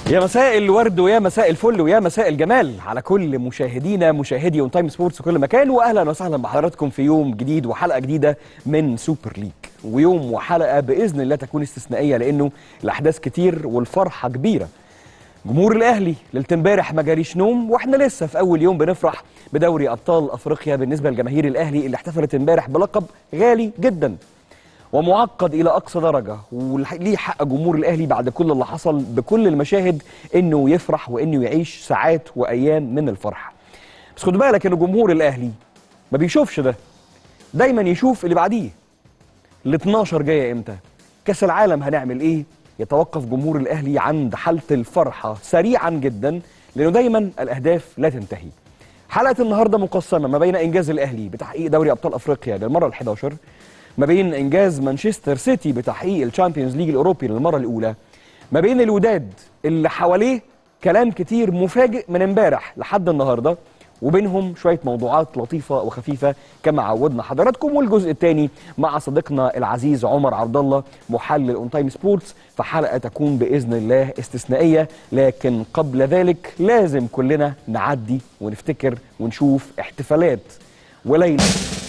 يا مساء الورد ويا مساء الفل ويا مساء الجمال على كل مشاهدينا مشاهدي اون تايم سبورتس في كل مكان واهلا وسهلا بحضراتكم في يوم جديد وحلقه جديده من سوبر ليج ويوم وحلقه باذن الله تكون استثنائيه لانه الاحداث كتير والفرحه كبيره جمهور الاهلي ليله امبارح ما جاريش نوم واحنا لسه في اول يوم بنفرح بدوري ابطال افريقيا بالنسبه لجماهير الاهلي اللي احتفلت امبارح بلقب غالي جدا ومعقد الى اقصى درجه وليه حق جمهور الاهلي بعد كل اللي حصل بكل المشاهد انه يفرح وانه يعيش ساعات وايام من الفرحه بس خد بالك ان جمهور الاهلي ما بيشوفش ده دايما يشوف اللي بعديه ال 12 جايه امتى كاس العالم هنعمل ايه يتوقف جمهور الاهلي عند حاله الفرحه سريعا جدا لانه دايما الاهداف لا تنتهي حلقه النهارده مقسمه ما بين انجاز الاهلي بتحقيق دوري ابطال افريقيا للمره ال11 ما بين انجاز مانشستر سيتي بتحقيق الشامبيونز ليج الاوروبي للمره الاولى ما بين الوداد اللي حواليه كلام كتير مفاجئ من امبارح لحد النهارده وبينهم شويه موضوعات لطيفه وخفيفه كما عودنا حضراتكم والجزء الثاني مع صديقنا العزيز عمر عبد الله محلل اون تايم سبورتس فحلقه تكون باذن الله استثنائيه لكن قبل ذلك لازم كلنا نعدي ونفتكر ونشوف احتفالات وليله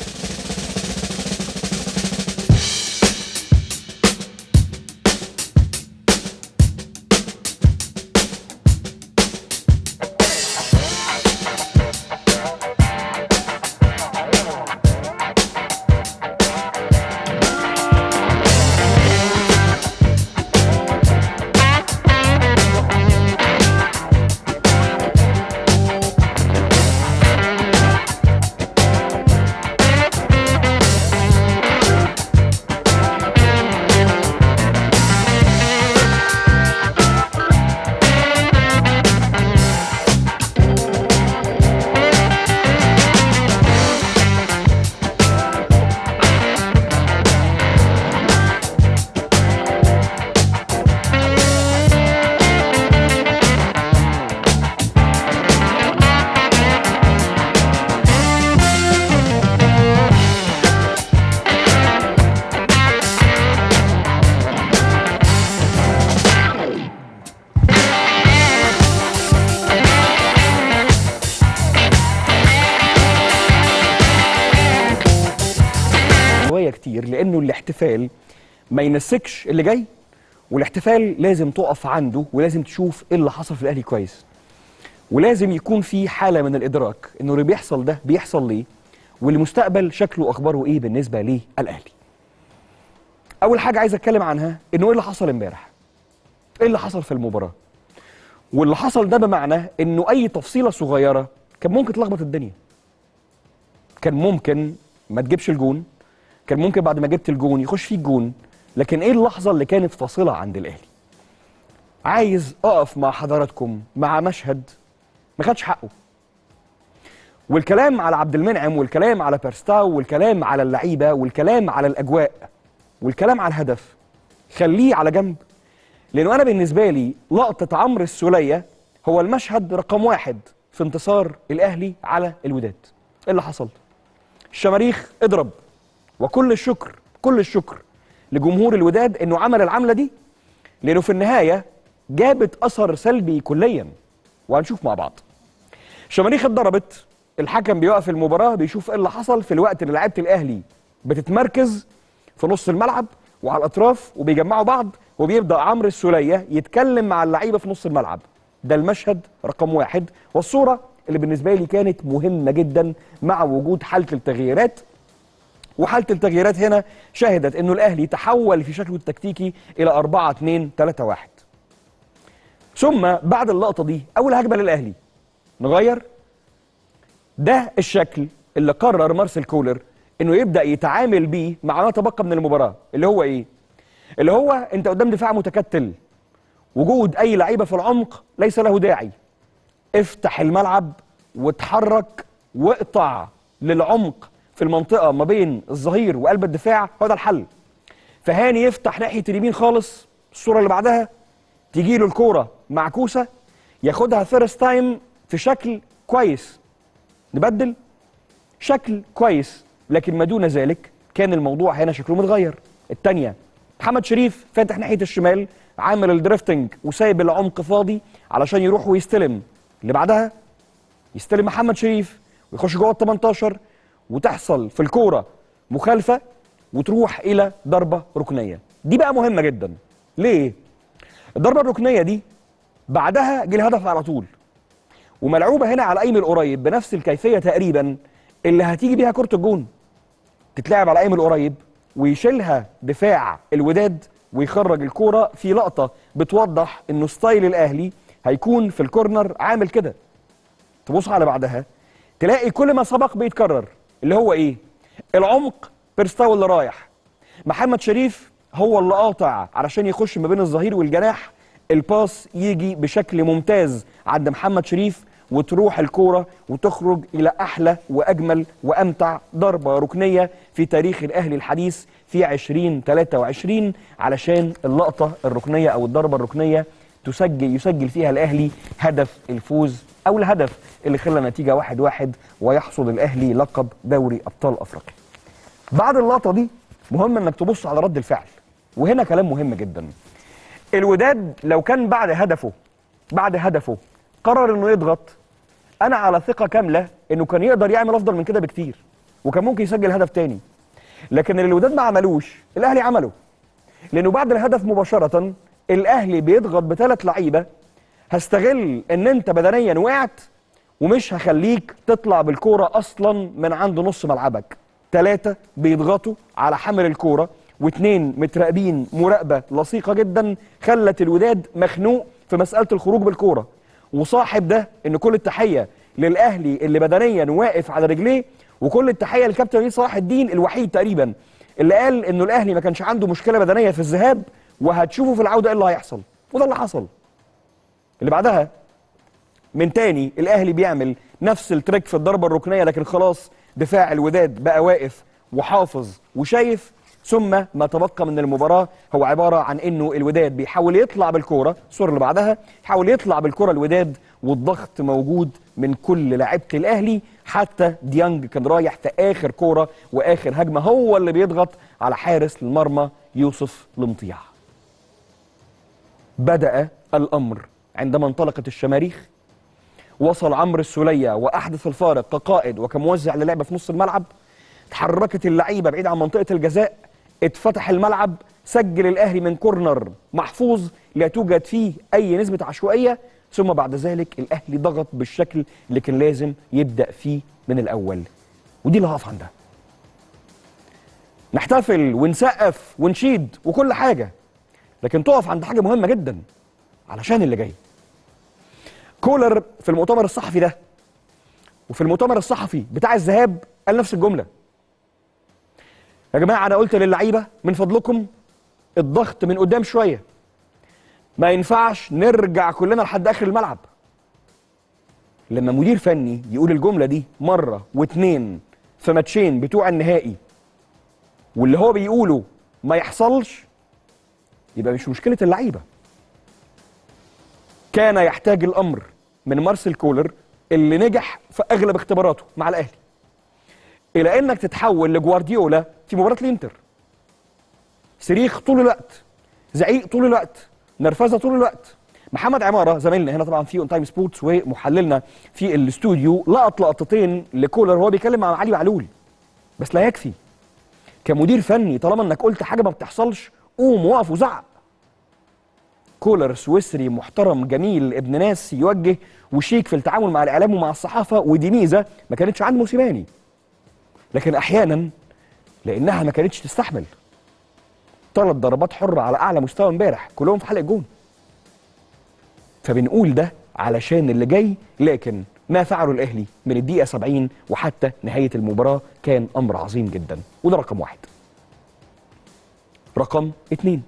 شويه كتير لانه الاحتفال ما ينسكش اللي جاي والاحتفال لازم تقف عنده ولازم تشوف ايه اللي حصل في الاهلي كويس ولازم يكون في حاله من الادراك انه اللي بيحصل ده بيحصل ليه والمستقبل شكله واخباره ايه بالنسبه للاهلي اول حاجه عايز اتكلم عنها انه ايه اللي حصل امبارح ايه اللي حصل في المباراه واللي حصل ده بمعنى انه اي تفصيله صغيره كان ممكن تلخبط الدنيا كان ممكن ما تجيبش الجون كان ممكن بعد ما جبت الجون يخش فيك جون لكن ايه اللحظه اللي كانت فاصله عند الاهلي عايز اقف مع حضراتكم مع مشهد ما خدش حقه والكلام على عبد المنعم والكلام على بيرستاو والكلام على اللعيبه والكلام على الاجواء والكلام على الهدف خليه على جنب لانه انا بالنسبه لي لقطه عمرو السوليه هو المشهد رقم واحد في انتصار الاهلي على الوداد ايه اللي حصل الشماريخ اضرب وكل الشكر كل الشكر لجمهور الوداد انه عمل العمله دي لانه في النهايه جابت اثر سلبي كليا وهنشوف مع بعض الشماريخ اتضربت الحكم بيوقف المباراه بيشوف ايه اللي حصل في الوقت اللي لعيبه الاهلي بتتمركز في نص الملعب وعلى الاطراف وبيجمعوا بعض وبيبدا عمرو السوليه يتكلم مع اللعيبه في نص الملعب ده المشهد رقم واحد والصوره اللي بالنسبه لي كانت مهمه جدا مع وجود حاله التغييرات وحاله التغييرات هنا شهدت انه الاهلي تحول في شكله التكتيكي الى 4 2 3 1 ثم بعد اللقطه دي اول هجمه للاهلي نغير ده الشكل اللي قرر مارسيل كولر انه يبدا يتعامل بيه مع ما تبقى من المباراه اللي هو ايه اللي هو انت قدام دفاع متكتل وجود اي لعيبه في العمق ليس له داعي افتح الملعب واتحرك واقطع للعمق في المنطقه ما بين الظهير وقلب الدفاع هو ده الحل فهاني يفتح ناحيه اليمين خالص الصوره اللي بعدها تيجي له الكوره معكوسه ياخدها فيرست تايم في شكل كويس نبدل شكل كويس لكن ما دون ذلك كان الموضوع هنا شكله متغير الثانيه محمد شريف فاتح ناحيه الشمال عامل الدريفتنج وسايب العمق فاضي علشان يروح ويستلم اللي بعدها يستلم محمد شريف ويخش جوه ال 18 وتحصل في الكوره مخالفه وتروح الى ضربه ركنيه دي بقى مهمه جدا ليه الضربه الركنيه دي بعدها جه الهدف على طول وملعوبه هنا على ايمن القريب بنفس الكيفيه تقريبا اللي هتيجي بيها كره الجون تتلعب على ايمن القريب ويشيلها دفاع الوداد ويخرج الكوره في لقطه بتوضح انه ستايل الاهلي هيكون في الكورنر عامل كده تبص على بعدها تلاقي كل ما سبق بيتكرر اللي هو ايه العمق بيرستاو اللي رايح محمد شريف هو اللي قاطع علشان يخش ما بين الظهير والجناح الباس يجي بشكل ممتاز عند محمد شريف وتروح الكوره وتخرج الى احلى واجمل وامتع ضربه ركنيه في تاريخ الاهلي الحديث في 2023 علشان اللقطه الركنيه او الضربه الركنيه تسجل يسجل فيها الاهلي هدف الفوز او الهدف اللي خلى النتيجه واحد واحد ويحصد الاهلي لقب دوري ابطال افريقيا. بعد اللقطه دي مهم انك تبص على رد الفعل وهنا كلام مهم جدا. الوداد لو كان بعد هدفه بعد هدفه قرر انه يضغط انا على ثقه كامله انه كان يقدر يعمل افضل من كده بكتير وكان ممكن يسجل هدف تاني لكن اللي الوداد ما عملوش الاهلي عمله لانه بعد الهدف مباشره الاهلي بيضغط بثلاث لعيبه هستغل ان انت بدنيا وقعت ومش هخليك تطلع بالكوره اصلا من عند نص ملعبك ثلاثه بيضغطوا على حامل الكوره واثنين متراقبين مراقبه لصيقه جدا خلت الوداد مخنوق في مساله الخروج بالكوره وصاحب ده ان كل التحيه للاهلي اللي بدنيا واقف على رجليه وكل التحيه للكابتن وليد صلاح الدين الوحيد تقريبا اللي قال انه الاهلي ما كانش عنده مشكله بدنيه في الذهاب وهتشوفوا في العوده ايه اللي هيحصل وده اللي حصل اللي بعدها من تاني الاهلي بيعمل نفس التريك في الضربه الركنيه لكن خلاص دفاع الوداد بقى واقف وحافظ وشايف ثم ما تبقى من المباراه هو عباره عن انه الوداد بيحاول يطلع بالكوره الصوره اللي بعدها يحاول يطلع بالكوره الوداد والضغط موجود من كل لعيبه الاهلي حتى ديانج كان رايح في اخر كوره واخر هجمه هو اللي بيضغط على حارس المرمى يوسف لمطيع بدأ الأمر عندما انطلقت الشماريخ وصل عمرو السولية وأحدث الفارق كقائد وكموزع للعبة في نص الملعب تحركت اللعيبة بعيد عن منطقة الجزاء اتفتح الملعب سجل الأهلي من كورنر محفوظ لا توجد فيه أي نسبة عشوائية ثم بعد ذلك الأهلي ضغط بالشكل اللي كان لازم يبدأ فيه من الأول ودي اللي هقف عندها نحتفل ونسقف ونشيد وكل حاجة لكن تقف عند حاجه مهمه جدا علشان اللي جاي كولر في المؤتمر الصحفي ده وفي المؤتمر الصحفي بتاع الذهاب قال نفس الجمله يا جماعه انا قلت للعيبه من فضلكم الضغط من قدام شويه ما ينفعش نرجع كلنا لحد اخر الملعب لما مدير فني يقول الجمله دي مره واتنين في ماتشين بتوع النهائي واللي هو بيقوله ما يحصلش يبقى مش مشكله اللعيبه كان يحتاج الامر من مارسيل كولر اللي نجح في اغلب اختباراته مع الاهلي الى انك تتحول لجوارديولا في مباراه الانتر صريخ طول الوقت زعيق طول الوقت نرفزه طول الوقت محمد عماره زميلنا هنا طبعا في اون تايم سبورتس ومحللنا في الاستوديو لقط لقطتين لكولر وهو بيتكلم مع علي معلول بس لا يكفي كمدير فني طالما انك قلت حاجه ما بتحصلش قوم وقف وزعق كولر سويسري محترم جميل ابن ناس يوجه وشيك في التعامل مع الاعلام ومع الصحافه ودي ميزه ما كانتش عند موسيماني لكن احيانا لانها ما كانتش تستحمل ثلاث ضربات حره على اعلى مستوى امبارح كلهم في حلقه جون فبنقول ده علشان اللي جاي لكن ما فعله الاهلي من الدقيقه 70 وحتى نهايه المباراه كان امر عظيم جدا وده رقم واحد رقم اتنين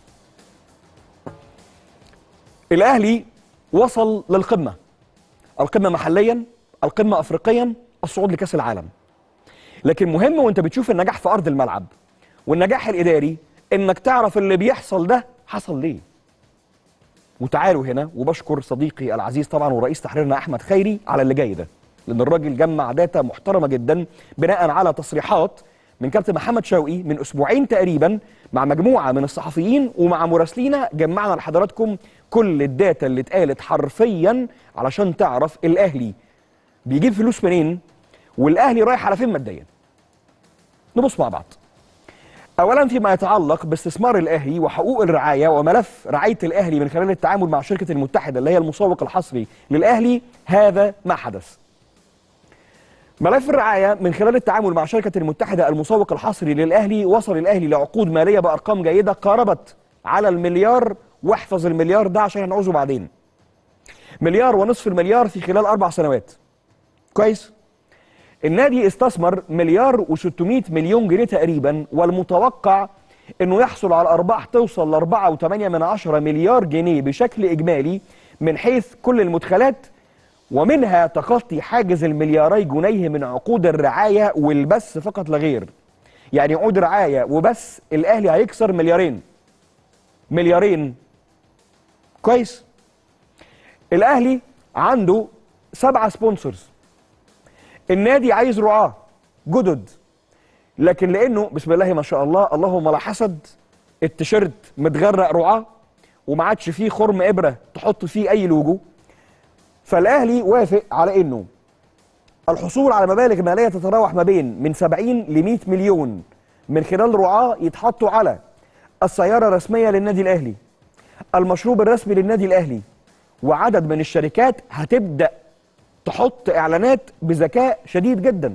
الاهلي وصل للقمه القمه محليا القمه افريقيا الصعود لكاس العالم لكن مهم وانت بتشوف النجاح في ارض الملعب والنجاح الاداري انك تعرف اللي بيحصل ده حصل ليه وتعالوا هنا وبشكر صديقي العزيز طبعا ورئيس تحريرنا احمد خيري على اللي جاي ده لان الراجل جمع داتا محترمه جدا بناء على تصريحات من كابتن محمد شوقي من اسبوعين تقريبا مع مجموعه من الصحفيين ومع مراسلينا جمعنا لحضراتكم كل الداتا اللي اتقالت حرفيا علشان تعرف الاهلي بيجيب فلوس منين والاهلي رايح على فين ماديا نبص مع بعض اولا فيما يتعلق باستثمار الاهلي وحقوق الرعايه وملف رعايه الاهلي من خلال التعامل مع شركه المتحده اللي هي المسوق الحصري للاهلي هذا ما حدث ملف الرعايه من خلال التعامل مع شركه المتحده المسوق الحصري للاهلي وصل الاهلي لعقود ماليه بارقام جيده قاربت على المليار واحفظ المليار ده عشان هنعوزه بعدين مليار ونصف المليار في خلال اربع سنوات كويس النادي استثمر مليار و600 مليون جنيه تقريبا والمتوقع انه يحصل على ارباح توصل ل 4.8 من عشرة مليار جنيه بشكل اجمالي من حيث كل المدخلات ومنها تخطي حاجز الملياري جنيه من عقود الرعايه والبث فقط لا غير يعني عقود رعايه وبس الاهلي هيكسر مليارين مليارين كويس الاهلي عنده سبعة سبونسرز النادي عايز رعاة جدد لكن لانه بسم الله ما شاء الله اللهم لا حسد التيشيرت متغرق رعاة وما عادش فيه خرم ابره تحط فيه اي لوجو فالاهلي وافق على انه الحصول على مبالغ ماليه تتراوح ما بين من 70 ل 100 مليون من خلال رعاة يتحطوا على السياره الرسميه للنادي الاهلي المشروب الرسمي للنادي الاهلي وعدد من الشركات هتبدا تحط اعلانات بذكاء شديد جدا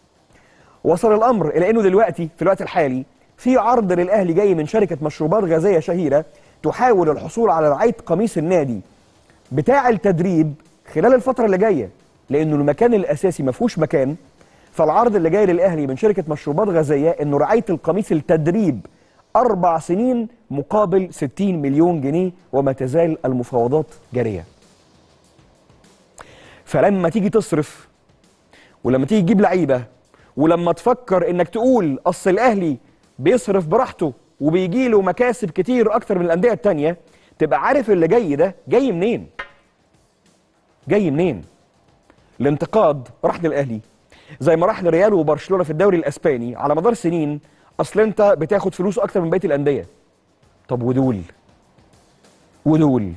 وصل الامر الى انه دلوقتي في الوقت الحالي في عرض للاهلي جاي من شركه مشروبات غازيه شهيره تحاول الحصول على رعايه قميص النادي بتاع التدريب خلال الفتره اللي جايه لانه المكان الاساسي ما فيهوش مكان فالعرض اللي جاي للاهلي من شركه مشروبات غازيه انه رعايه القميص التدريب اربع سنين مقابل 60 مليون جنيه وما تزال المفاوضات جاريه فلما تيجي تصرف ولما تيجي تجيب لعيبه ولما تفكر انك تقول اصل الاهلي بيصرف براحته وبيجي له مكاسب كتير اكتر من الانديه التانيه تبقى عارف اللي جاي ده جاي منين جاي منين الانتقاد راح للاهلي زي ما راح لريال وبرشلونه في الدوري الاسباني على مدار سنين اصل انت بتاخد فلوس اكتر من بقيه الانديه طب ودول ودول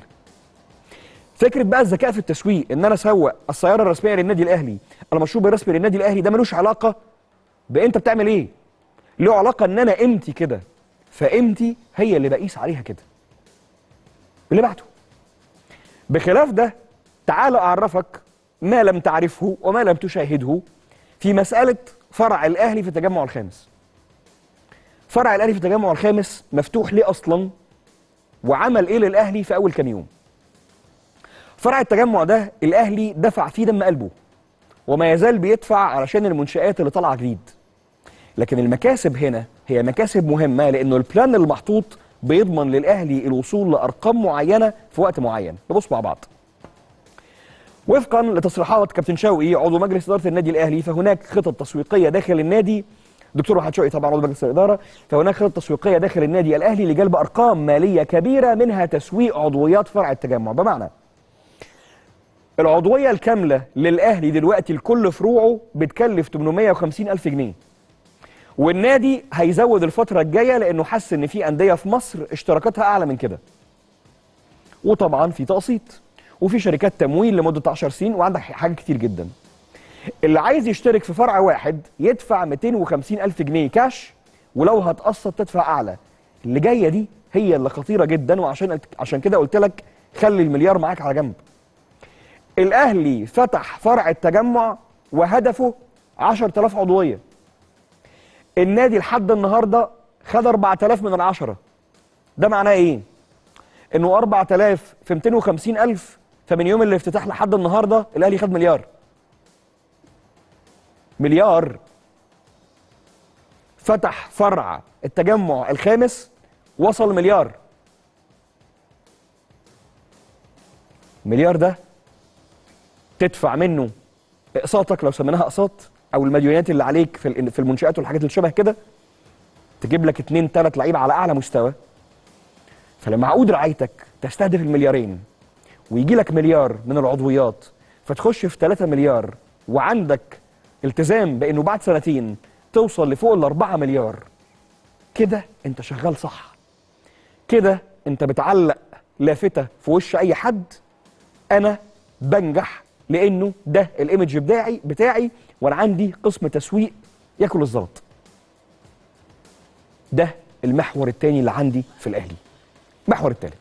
فكره بقى الذكاء في التسويق ان انا اسوق السياره الرسميه للنادي الاهلي المشروب الرسمي للنادي الاهلي ده ملوش علاقه بانت بتعمل ايه له علاقه ان انا قيمتي كده فقيمتي هي اللي بقيس عليها كده اللي بعته بخلاف ده تعال اعرفك ما لم تعرفه وما لم تشاهده في مساله فرع الاهلي في التجمع الخامس فرع الاهلي في التجمع الخامس مفتوح ليه اصلا وعمل ايه للاهلي في اول كام يوم فرع التجمع ده الاهلي دفع فيه دم قلبه وما يزال بيدفع علشان المنشآت اللي طالعه جديد لكن المكاسب هنا هي مكاسب مهمه لانه البلان المحطوط بيضمن للاهلي الوصول لارقام معينه في وقت معين نبص مع بعض وفقا لتصريحات كابتن شوقي عضو مجلس اداره النادي الاهلي فهناك خطط تسويقيه داخل النادي دكتور وحد شوقي طبعا عضو مجلس الاداره فهناك خطط تسويقيه داخل النادي الاهلي لجلب ارقام ماليه كبيره منها تسويق عضويات فرع التجمع بمعنى العضويه الكامله للاهلي دلوقتي لكل فروعه بتكلف 850 الف جنيه والنادي هيزود الفتره الجايه لانه حس ان في انديه في مصر اشتراكاتها اعلى من كده وطبعا في تقسيط وفي شركات تمويل لمده 10 سنين وعندك حاجات كتير جدا اللي عايز يشترك في فرع واحد يدفع 250 الف جنيه كاش ولو هتقسط تدفع اعلى اللي جايه دي هي اللي خطيره جدا وعشان عشان كده قلت لك خلي المليار معاك على جنب الاهلي فتح فرع التجمع وهدفه 10000 عضويه النادي لحد النهارده خد 4000 من العشرة ده معناه ايه انه 4000 في 250 الف فمن يوم الافتتاح لحد النهارده الاهلي خد مليار مليار فتح فرع التجمع الخامس وصل مليار مليار ده تدفع منه اقساطك لو سميناها اقساط او المديونات اللي عليك في في المنشات والحاجات اللي شبه كده تجيب لك اتنين تلات لعيبه على اعلى مستوى فلما عقود رعايتك تستهدف المليارين ويجي لك مليار من العضويات فتخش في 3 مليار وعندك التزام بانه بعد سنتين توصل لفوق ال 4 مليار كده انت شغال صح كده انت بتعلق لافته في وش اي حد انا بنجح لانه ده الايمج بتاعي بتاعي وانا عندي قسم تسويق ياكل الزلط ده المحور الثاني اللي عندي في الاهلي المحور الثالث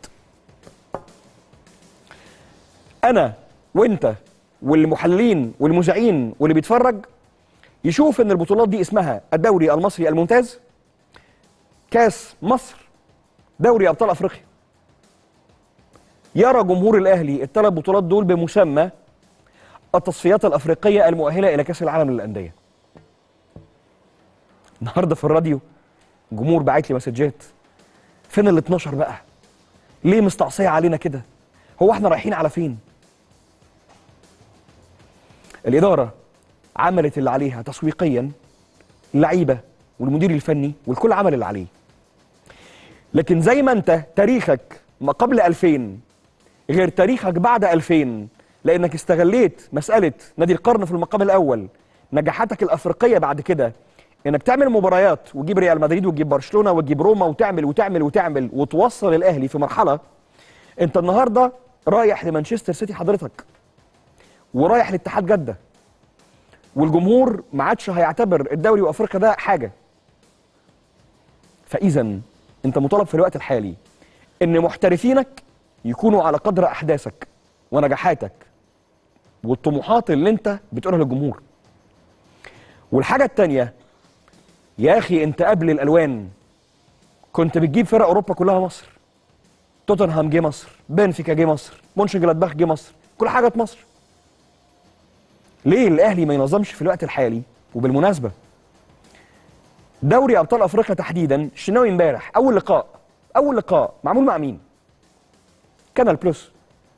انا وانت والمحللين والمذيعين واللي بيتفرج يشوف ان البطولات دي اسمها الدوري المصري الممتاز كاس مصر دوري ابطال افريقيا يرى جمهور الاهلي الثلاث بطولات دول بمسمى التصفيات الافريقيه المؤهله الى كاس العالم للانديه النهارده في الراديو جمهور باعت لي مسجات فين ال 12 بقى ليه مستعصيه علينا كده هو احنا رايحين على فين الاداره عملت اللي عليها تسويقيا اللعيبه والمدير الفني والكل عمل اللي عليه لكن زي ما انت تاريخك ما قبل 2000 غير تاريخك بعد 2000 لانك استغليت مساله نادي القرن في المقام الاول نجاحاتك الافريقيه بعد كده انك تعمل مباريات وتجيب ريال مدريد وتجيب برشلونه وتجيب روما وتعمل وتعمل وتعمل وتوصل الاهلي في مرحله انت النهارده رايح لمانشستر سيتي حضرتك ورايح لاتحاد جده والجمهور ما عادش هيعتبر الدوري وافريقيا ده حاجه فاذا انت مطالب في الوقت الحالي ان محترفينك يكونوا على قدر احداثك ونجاحاتك والطموحات اللي انت بتقولها للجمهور والحاجه الثانيه يا اخي انت قبل الالوان كنت بتجيب فرق اوروبا كلها مصر توتنهام جه مصر بنفيكا جه مصر مونشن جلادباخ جه مصر كل حاجه في مصر ليه الاهلي ما ينظمش في الوقت الحالي وبالمناسبه دوري ابطال افريقيا تحديدا الشناوي امبارح اول لقاء اول لقاء معمول مع مين كانال بلس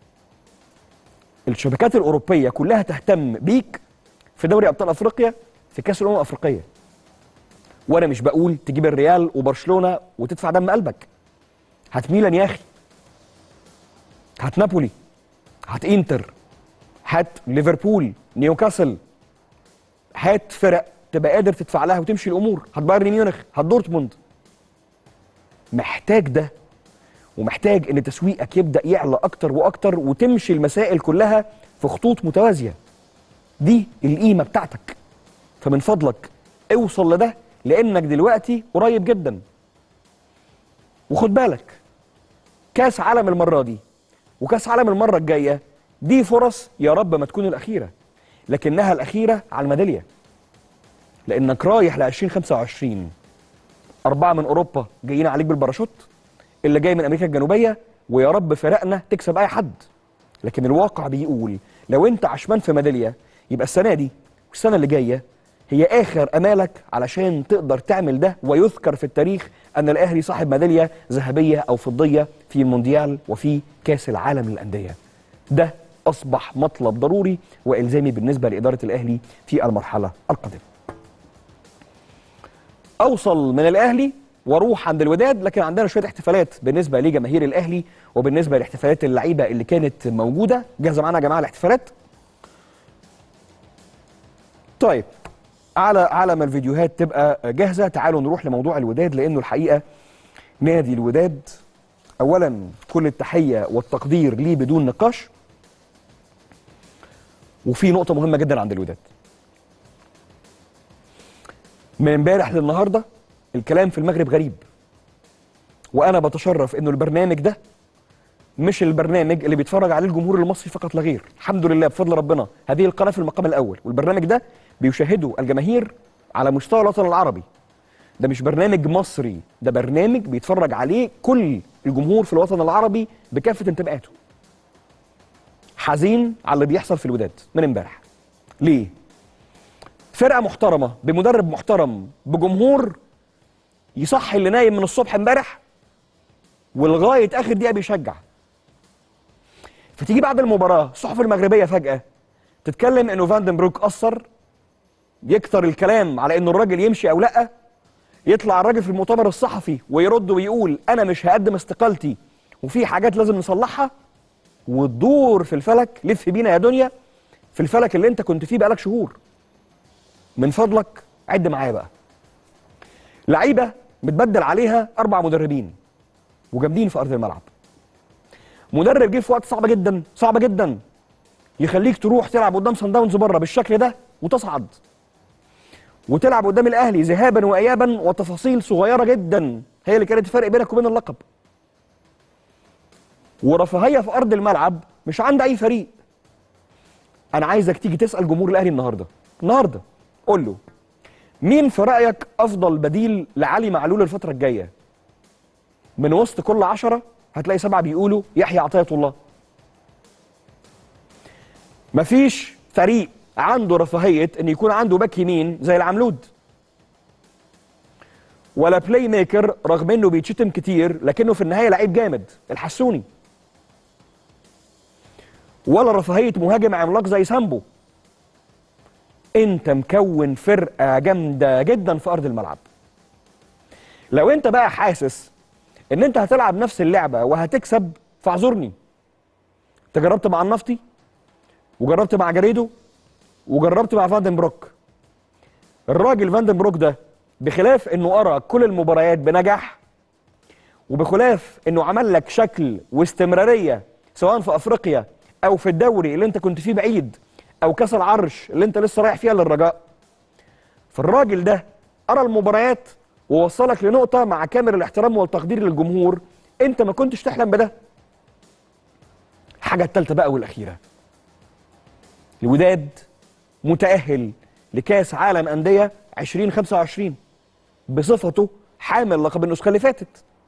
الشبكات الاوروبيه كلها تهتم بيك في دوري ابطال افريقيا في كاس الامم الافريقيه وانا مش بقول تجيب الريال وبرشلونه وتدفع دم قلبك هات ميلان يا اخي هات نابولي هات انتر هات ليفربول نيوكاسل هات فرق تبقى قادر تدفع لها وتمشي الامور هات بايرن ميونخ هات دورتموند محتاج ده ومحتاج ان تسويقك يبدا يعلى اكتر واكتر وتمشي المسائل كلها في خطوط متوازيه دي القيمه بتاعتك فمن فضلك اوصل لده لانك دلوقتي قريب جدا وخد بالك كاس عالم المره دي وكاس عالم المره الجايه دي فرص يا رب ما تكون الاخيره لكنها الاخيره على الميداليه لانك رايح ل 2025 اربعه من اوروبا جايين عليك بالباراشوت اللي جاي من امريكا الجنوبيه ويا رب فرقنا تكسب اي حد لكن الواقع بيقول لو انت عشمان في ميداليه يبقى السنه دي والسنه اللي جايه هي اخر امالك علشان تقدر تعمل ده ويذكر في التاريخ ان الاهلي صاحب ميداليه ذهبيه او فضيه في المونديال وفي كاس العالم للانديه ده اصبح مطلب ضروري والزامي بالنسبه لاداره الاهلي في المرحله القادمه اوصل من الاهلي واروح عند الوداد لكن عندنا شويه احتفالات بالنسبه لجماهير الاهلي وبالنسبه لاحتفالات اللعيبه اللي كانت موجوده جاهزه معانا يا جماعه الاحتفالات طيب على على ما الفيديوهات تبقى جاهزه تعالوا نروح لموضوع الوداد لانه الحقيقه نادي الوداد اولا كل التحيه والتقدير ليه بدون نقاش وفي نقطه مهمه جدا عند الوداد من امبارح للنهارده الكلام في المغرب غريب وانا بتشرف انه البرنامج ده مش البرنامج اللي بيتفرج عليه الجمهور المصري فقط لا غير الحمد لله بفضل ربنا هذه القناه في المقام الاول والبرنامج ده بيشاهده الجماهير على مستوى الوطن العربي ده مش برنامج مصري ده برنامج بيتفرج عليه كل الجمهور في الوطن العربي بكافه انتماءاته حزين على اللي بيحصل في الوداد من امبارح ليه فرقه محترمه بمدرب محترم بجمهور يصحي اللي نايم من الصبح امبارح ولغايه اخر دقيقه بيشجع فتيجي بعد المباراه الصحف المغربيه فجاه تتكلم انه فاندن بروك قصر يكتر الكلام على انه الراجل يمشي او لا يطلع الراجل في المؤتمر الصحفي ويرد ويقول انا مش هقدم استقالتي وفي حاجات لازم نصلحها وتدور في الفلك لف بينا يا دنيا في الفلك اللي انت كنت فيه بقالك شهور من فضلك عد معايا بقى لعيبه متبدل عليها اربع مدربين وجامدين في ارض الملعب مدرب جه في وقت صعب جدا صعب جدا يخليك تروح تلعب قدام صن داونز بره بالشكل ده وتصعد وتلعب قدام الاهلي ذهابا وايابا وتفاصيل صغيره جدا هي اللي كانت الفرق بينك وبين اللقب ورفاهيه في ارض الملعب مش عند اي فريق انا عايزك تيجي تسال جمهور الاهلي النهارده النهارده قول له مين في رايك افضل بديل لعلي معلول الفتره الجايه من وسط كل عشرة هتلاقي سبعة بيقولوا يحيى عطية الله مفيش فريق عنده رفاهية ان يكون عنده باك يمين زي العملود ولا بلاي ميكر رغم انه بيتشتم كتير لكنه في النهاية لعيب جامد الحسوني ولا رفاهية مهاجم عملاق زي سامبو انت مكون فرقة جامدة جدا في ارض الملعب لو انت بقى حاسس ان انت هتلعب نفس اللعبة وهتكسب فاعذرني انت جربت مع النفطي وجربت مع جريدو وجربت مع فاندن بروك الراجل فاندن بروك ده بخلاف انه ارى كل المباريات بنجاح وبخلاف انه عمل لك شكل واستمراريه سواء في افريقيا او في الدوري اللي انت كنت فيه بعيد او كاس العرش اللي انت لسه رايح فيها للرجاء فالراجل ده ارى المباريات ووصلك لنقطه مع كامل الاحترام والتقدير للجمهور انت ما كنتش تحلم بده الحاجه الثالثه بقى والاخيره الوداد متأهل لكأس عالم أندية 2025 بصفته حامل لقب النسخة اللي فاتت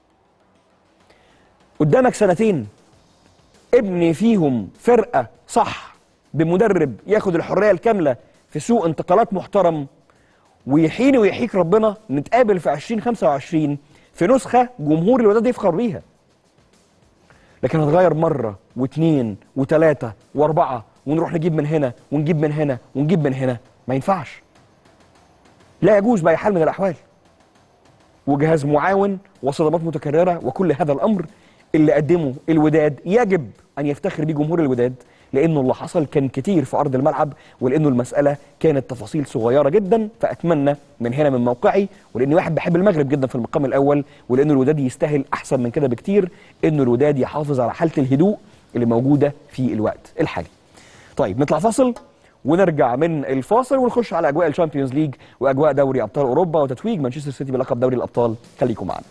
قدامك سنتين ابني فيهم فرقة صح بمدرب ياخد الحرية الكاملة في سوق انتقالات محترم ويحيني ويحييك ربنا نتقابل في 2025 في نسخة جمهور الوداد يفخر بيها لكن هتغير مرة واثنين وثلاثة وأربعة ونروح نجيب من هنا ونجيب من هنا ونجيب من هنا ما ينفعش لا يجوز بأي حال من الأحوال وجهاز معاون وصدمات متكررة وكل هذا الأمر اللي قدمه الوداد يجب أن يفتخر بيه جمهور الوداد لأنه اللي حصل كان كتير في أرض الملعب ولأنه المسألة كانت تفاصيل صغيرة جدا فأتمنى من هنا من موقعي ولأني واحد بحب المغرب جدا في المقام الأول ولأنه الوداد يستاهل أحسن من كده بكتير إنه الوداد يحافظ على حالة الهدوء اللي موجودة في الوقت الحالي طيب نطلع فاصل ونرجع من الفاصل ونخش على اجواء الشامبيونز ليج واجواء دوري ابطال اوروبا وتتويج مانشستر سيتي بلقب دوري الابطال خليكم معنا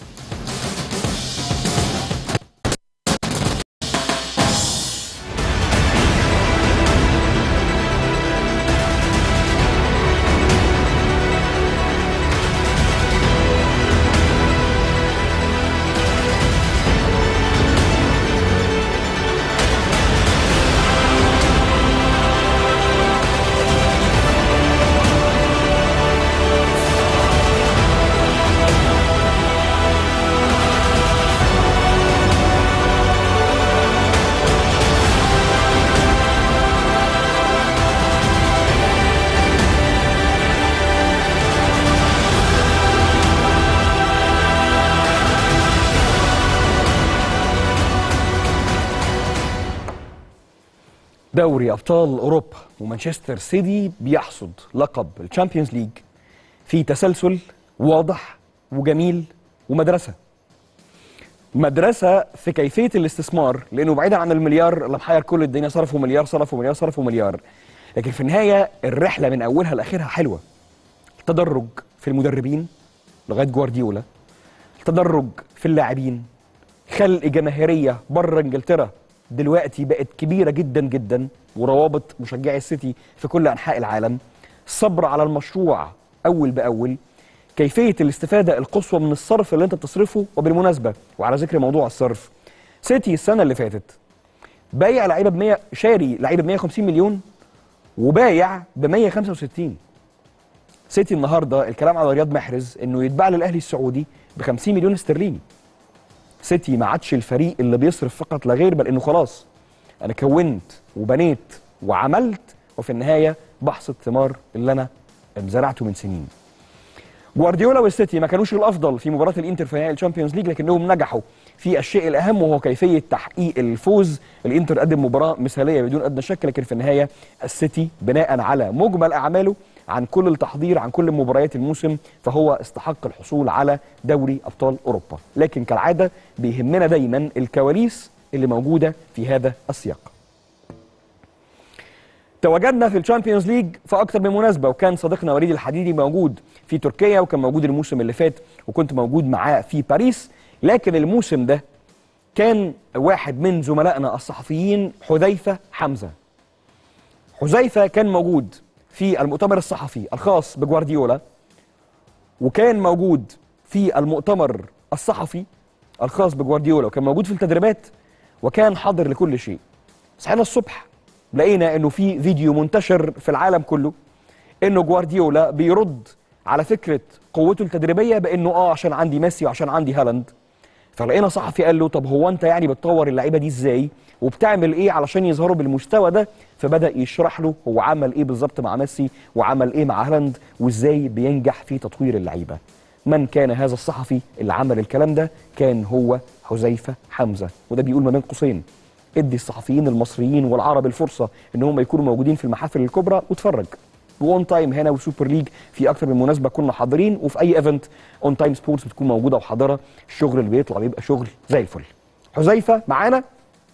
دوري ابطال اوروبا ومانشستر سيتي بيحصد لقب الشامبيونز ليج في تسلسل واضح وجميل ومدرسه مدرسه في كيفيه الاستثمار لانه بعيدا عن المليار اللي محير كل الدنيا صرفوا مليار صرفوا مليار صرفوا مليار لكن في النهايه الرحله من اولها لاخرها حلوه التدرج في المدربين لغايه جوارديولا التدرج في اللاعبين خلق جماهيريه بره انجلترا دلوقتي بقت كبيره جدا جدا وروابط مشجعي السيتي في كل انحاء العالم الصبر على المشروع اول باول كيفيه الاستفاده القصوى من الصرف اللي انت بتصرفه وبالمناسبه وعلى ذكر موضوع الصرف سيتي السنه اللي فاتت بايع لعيبه ب 100 شاري لعيبه ب 150 مليون وبايع ب 165 سيتي النهارده الكلام على رياض محرز انه يتباع للاهلي السعودي ب 50 مليون استرليني سيتي ما عادش الفريق اللي بيصرف فقط لا غير بل انه خلاص انا كونت وبنيت وعملت وفي النهايه بحصد ثمار اللي انا زرعته من سنين جوارديولا والسيتي ما كانوش الافضل في مباراه الانتر في نهائي الشامبيونز ليج لكنهم نجحوا في الشيء الاهم وهو كيفيه تحقيق الفوز الانتر قدم مباراه مثاليه بدون ادنى شك لكن في النهايه السيتي بناء على مجمل اعماله عن كل التحضير عن كل مباريات الموسم فهو استحق الحصول على دوري ابطال اوروبا لكن كالعاده بيهمنا دايما الكواليس اللي موجوده في هذا السياق تواجدنا في الشامبيونز ليج في اكتر من مناسبه وكان صديقنا وليد الحديدي موجود في تركيا وكان موجود الموسم اللي فات وكنت موجود معاه في باريس لكن الموسم ده كان واحد من زملائنا الصحفيين حذيفه حمزه حذيفه كان موجود في المؤتمر الصحفي الخاص بجوارديولا وكان موجود في المؤتمر الصحفي الخاص بجوارديولا وكان موجود في التدريبات وكان حاضر لكل شيء صحينا الصبح لقينا انه في فيديو منتشر في العالم كله انه جوارديولا بيرد على فكره قوته التدريبيه بانه اه عشان عندي ميسي وعشان عندي هالاند فلقينا صحفي قال له طب هو انت يعني بتطور اللعيبه دي ازاي وبتعمل ايه علشان يظهروا بالمستوى ده فبدا يشرح له هو عمل ايه بالظبط مع ميسي وعمل ايه مع هالاند وازاي بينجح في تطوير اللعيبه من كان هذا الصحفي اللي عمل الكلام ده كان هو حذيفه حمزه وده بيقول ما بين قوسين ادي الصحفيين المصريين والعرب الفرصه ان هم يكونوا موجودين في المحافل الكبرى واتفرج واون تايم هنا وسوبر ليج في اكتر من مناسبه كنا حاضرين وفي اي ايفنت اون تايم سبورتس بتكون موجوده وحاضره الشغل اللي بيطلع بيبقى شغل زي الفل حذيفه معانا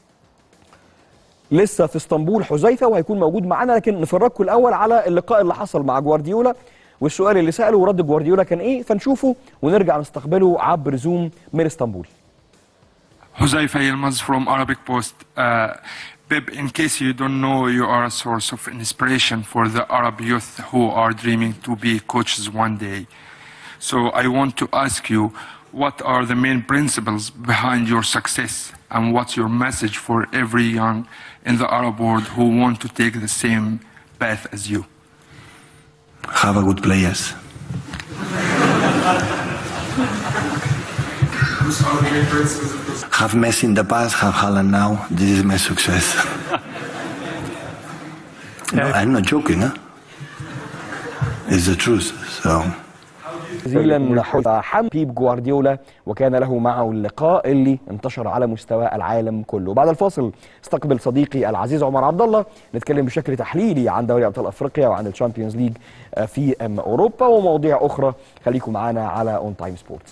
لسه في اسطنبول حذيفه وهيكون موجود معانا لكن نفرجكم الاول على اللقاء اللي حصل مع جوارديولا والسؤال اللي ساله ورد جوارديولا كان ايه فنشوفه ونرجع نستقبله عبر زوم من اسطنبول Huzaifa Yilmaz from Arabic Post. Uh, Bib, in case you don't know, you are a source of inspiration for the Arab youth who are dreaming to be coaches one day. So I want to ask you, what are the main principles behind your success and what's your message for every young in the Arab world who want to take the same path as you? Have a good players. Have Messi in the past, have Haaland now. This is my success. no, I'm not joking, huh? It's the truth. So. جزيلا حم بيب جوارديولا وكان له معه اللقاء اللي انتشر على مستوى العالم كله بعد الفاصل استقبل صديقي العزيز عمر عبد الله نتكلم بشكل تحليلي عن دوري ابطال افريقيا وعن الشامبيونز ليج في اوروبا ومواضيع اخرى خليكم معانا على اون تايم سبورتس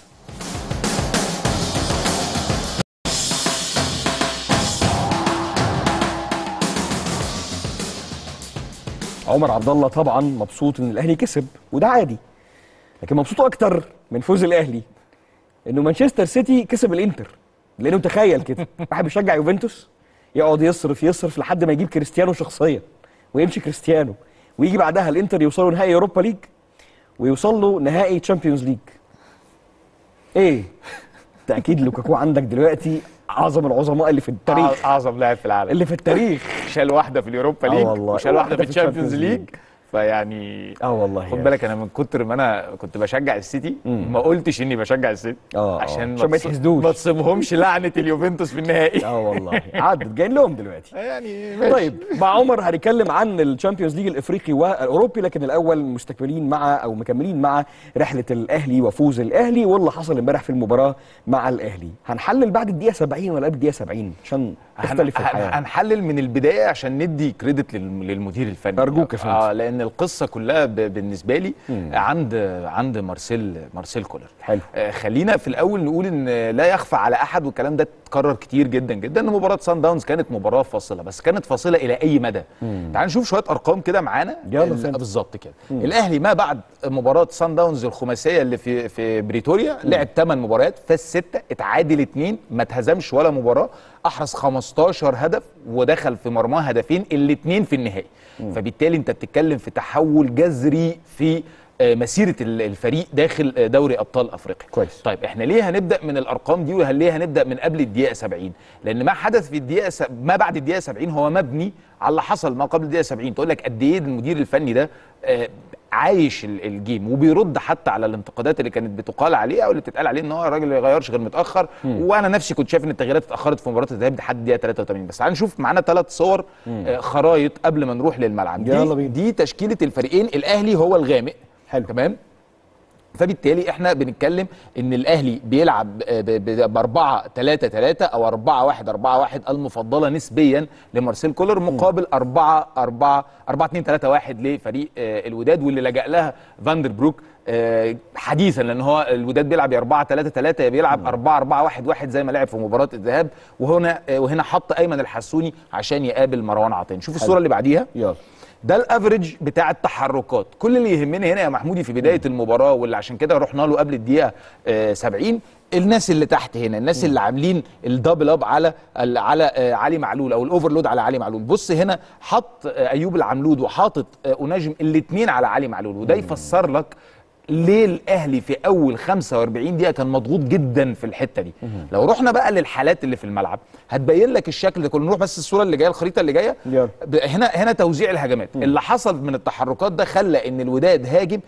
عمر عبد الله طبعا مبسوط ان الاهلي كسب وده عادي لكن مبسوط اكتر من فوز الاهلي انه مانشستر سيتي كسب الانتر لانه تخيل كده واحد بيشجع يوفنتوس يقعد يصرف يصرف لحد ما يجيب كريستيانو شخصيا ويمشي كريستيانو ويجي بعدها الانتر يوصلوا نهائي اوروبا ليج ويوصل له نهائي تشامبيونز ليج ايه تاكيد لوكاكو عندك دلوقتي اعظم العظماء اللي في التاريخ اعظم لاعب في العالم اللي في التاريخ شال واحده في اليوروبا آه ليج والله. وشال واحده واحدة في في الشامبيونز الشامبيونز ليج فيعني اه والله خد يعني. بالك انا من كتر ما انا كنت بشجع السيتي ما قلتش اني بشجع السيتي آه، آه. عشان عشان ما تص- يتحسدوش. ما تصيبهمش لعنه اليوفنتوس في النهائي اه والله عدت جايين لهم دلوقتي يعني ماشي طيب مع عمر هنتكلم عن الشامبيونز ليج الافريقي والاوروبي لكن الاول مستكملين مع او مكملين مع رحله الاهلي وفوز الاهلي واللي حصل امبارح في المباراه مع الاهلي هنحلل بعد الدقيقه 70 ولا قبل الدقيقه 70 عشان تختلف هن- الحياه هن- هنحلل من البدايه عشان ندي كريدت للم- للمدير الفني أرجوك يا فندم. اه لان القصه كلها ب- بالنسبه لي عند عند مارسيل مارسيل كولر حلو. آه خلينا في الاول نقول ان لا يخفى على احد والكلام ده اتكرر كتير جدا جدا ان مباراه سان داونز كانت مباراه فاصله بس كانت فاصله الى اي مدى تعال نشوف شويه ارقام كده معانا يلا ال- سنة. بالظبط كده الاهلي ما بعد مباراه سان داونز الخماسيه اللي في في بريتوريا لعب 8 مباريات فاز 6 اتعادل 2 ما اتهزمش ولا مباراه احرز 15 هدف ودخل في مرماه هدفين الاثنين في النهائي فبالتالي انت بتتكلم في تحول جذري في آه، مسيره ال- الفريق داخل آه، دوري ابطال افريقيا كويس. طيب احنا ليه هنبدا من الارقام دي وليه هنبدا من قبل الدقيقه 70 لان ما حدث في الدقيقه س... ما بعد الدقيقه 70 هو مبني على اللي حصل ما قبل الدقيقه 70 تقول لك قد ايه المدير الفني ده آه، عايش ال- الجيم وبيرد حتى على الانتقادات اللي كانت بتقال عليه او اللي بتتقال عليه ان هو الراجل ما يغيرش غير متاخر وانا نفسي كنت شايف ان التغييرات اتاخرت في مباراه الذهاب لحد الدقيقه 83 بس تعال نشوف معانا ثلاث صور آه، خرايط قبل ما نروح للملعب يلا دي, بينا. دي تشكيله الفريقين الاهلي هو الغامق حلو. تمام فبالتالي احنا بنتكلم ان الاهلي بيلعب ب 4 3 3 او 4 1 4 1 المفضله نسبيا لمارسيل كولر مقابل 4 4 4 2 3 1 لفريق آه، الوداد واللي لجأ لها فاندر بروك آه، حديثا لان هو الوداد بيلعب يا 4 3 3 يا بيلعب 4 4 1 1 زي ما لعب في مباراه الذهاب وهنا آه، وهنا حط ايمن الحسوني عشان يقابل مروان عطية شوف الصوره اللي بعديها يلا ده الافريج بتاع التحركات كل اللي يهمني هنا يا محمودي في بدايه المباراه واللي عشان كده رحنا له قبل الدقيقه آه، 70 الناس اللي تحت هنا الناس اللي عاملين الدبل اب على ال- على آه، علي معلول او الاوفرلود على علي معلول بص هنا حط آه، ايوب العملود وحاطط آه، اناجم الاثنين على علي معلول وده يفسر لك ليه الاهلي في اول 45 دقيقه كان مضغوط جدا في الحته دي لو رحنا بقى للحالات اللي في الملعب هتبين لك الشكل ده كله نروح بس الصوره اللي جايه الخريطه اللي جايه يلا. ب- هنا هنا توزيع الهجمات اللي حصل من التحركات ده خلى ان الوداد هاجم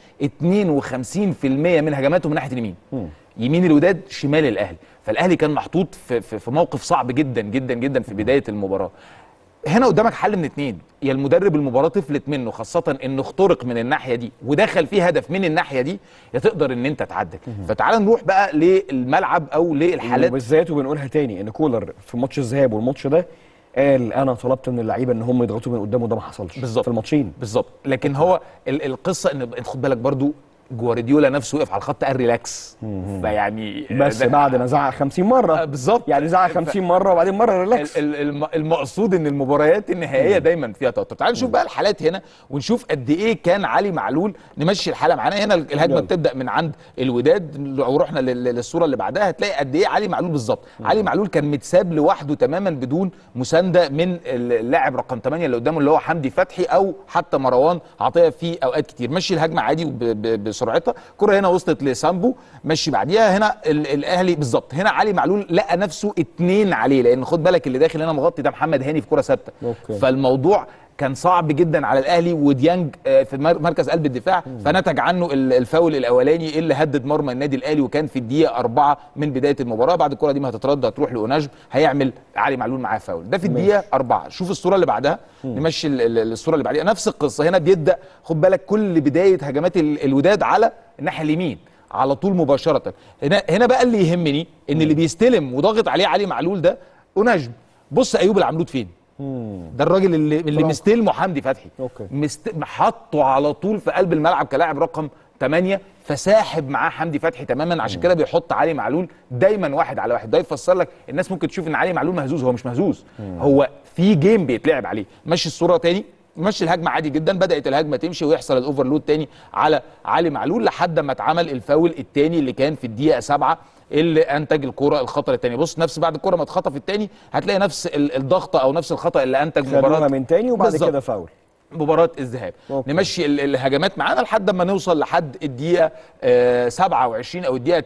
52% من هجماته من ناحيه اليمين يمين الوداد شمال الاهلي فالاهلي كان محطوط في, في, في موقف صعب جدا جدا جدا في بدايه المباراه هنا قدامك حل من اتنين يا المدرب المباراه طفلت منه خاصه انه اخترق من الناحيه دي ودخل فيه هدف من الناحيه دي يا تقدر ان انت تعدل فتعال نروح بقى للملعب او للحالات وبالذات وبنقولها تاني ان كولر في ماتش الذهاب والماتش ده قال انا طلبت من اللعيبه ان هم يضغطوا من قدام وده ما حصلش بالظبط. في الماتشين بالظبط لكن هو ال- القصه ان انت خد بالك برضو جوارديولا نفسه وقف على الخط قال ريلاكس فيعني بس ده- بعد ما زعق 50 مره آه، بالظبط. يعني زعق 50 مره وبعدين مره ريلاكس ال- ال- الم- المقصود ان المباريات النهائيه دايما فيها توتر تعال نشوف بقى الحالات هنا ونشوف قد ايه كان علي معلول نمشي الحاله معانا هنا الهجمه يلا. بتبدا من عند الوداد لو رحنا لل- للصوره اللي بعدها هتلاقي قد ايه علي معلول بالظبط علي معلول كان متساب لوحده تماما بدون مسانده من اللاعب رقم 8 اللي قدامه اللي هو حمدي فتحي او حتى مروان عطيه في اوقات كتير مشي الهجمه عادي وب- ب- بسرعتها الكره هنا وصلت لسامبو مشي بعديها هنا ال- الاهلي بالظبط هنا علي معلول لقى نفسه اتنين عليه لان خد بالك اللي داخل هنا مغطي ده محمد هاني في كره ثابته أوكي. فالموضوع كان صعب جدا على الاهلي وديانج آه، في مر- مركز قلب الدفاع فنتج عنه ال- الفاول الاولاني اللي هدد مرمى النادي الاهلي وكان في الدقيقه أربعة من بدايه المباراه بعد الكره دي ما هتترد هتروح لاوناجم هيعمل علي معلول معاه فاول ده في الدقيقه أربعة شوف الصوره اللي بعدها نمشي ال- ال- الصوره اللي بعديها نفس القصه هنا بيبدا خد بالك كل بدايه هجمات ال- الوداد على الناحيه اليمين على طول مباشره هنا هنا بقى اللي يهمني ان اللي بيستلم وضاغط عليه علي معلول ده اوناجم بص ايوب العملود فين ده الراجل اللي اللي برافو. مستلمه حمدي فتحي أوكي. مست... حطه على طول في قلب الملعب كلاعب رقم 8 فساحب معاه حمدي فتحي تماما عشان كده بيحط علي معلول دايما واحد على واحد ده يفسر لك الناس ممكن تشوف ان علي معلول مهزوز هو مش مهزوز هو في جيم بيتلعب عليه مشي الصوره تاني مشي الهجمه عادي جدا بدات الهجمه تمشي ويحصل الاوفرلود تاني على علي معلول لحد ما اتعمل الفاول التاني اللي كان في الدقيقه 7 اللي انتج الكره الخطر التاني بص نفس بعد الكره ما اتخطف التاني هتلاقي نفس ال- الضغطه او نفس الخطا اللي انتج خدوها مباراه من تاني وبعد بالظبط. كده فاول مباراة الذهاب أوكي. نمشي ال- الهجمات معانا لحد ما نوصل لحد الدقيقة آه 27 أو الدقيقة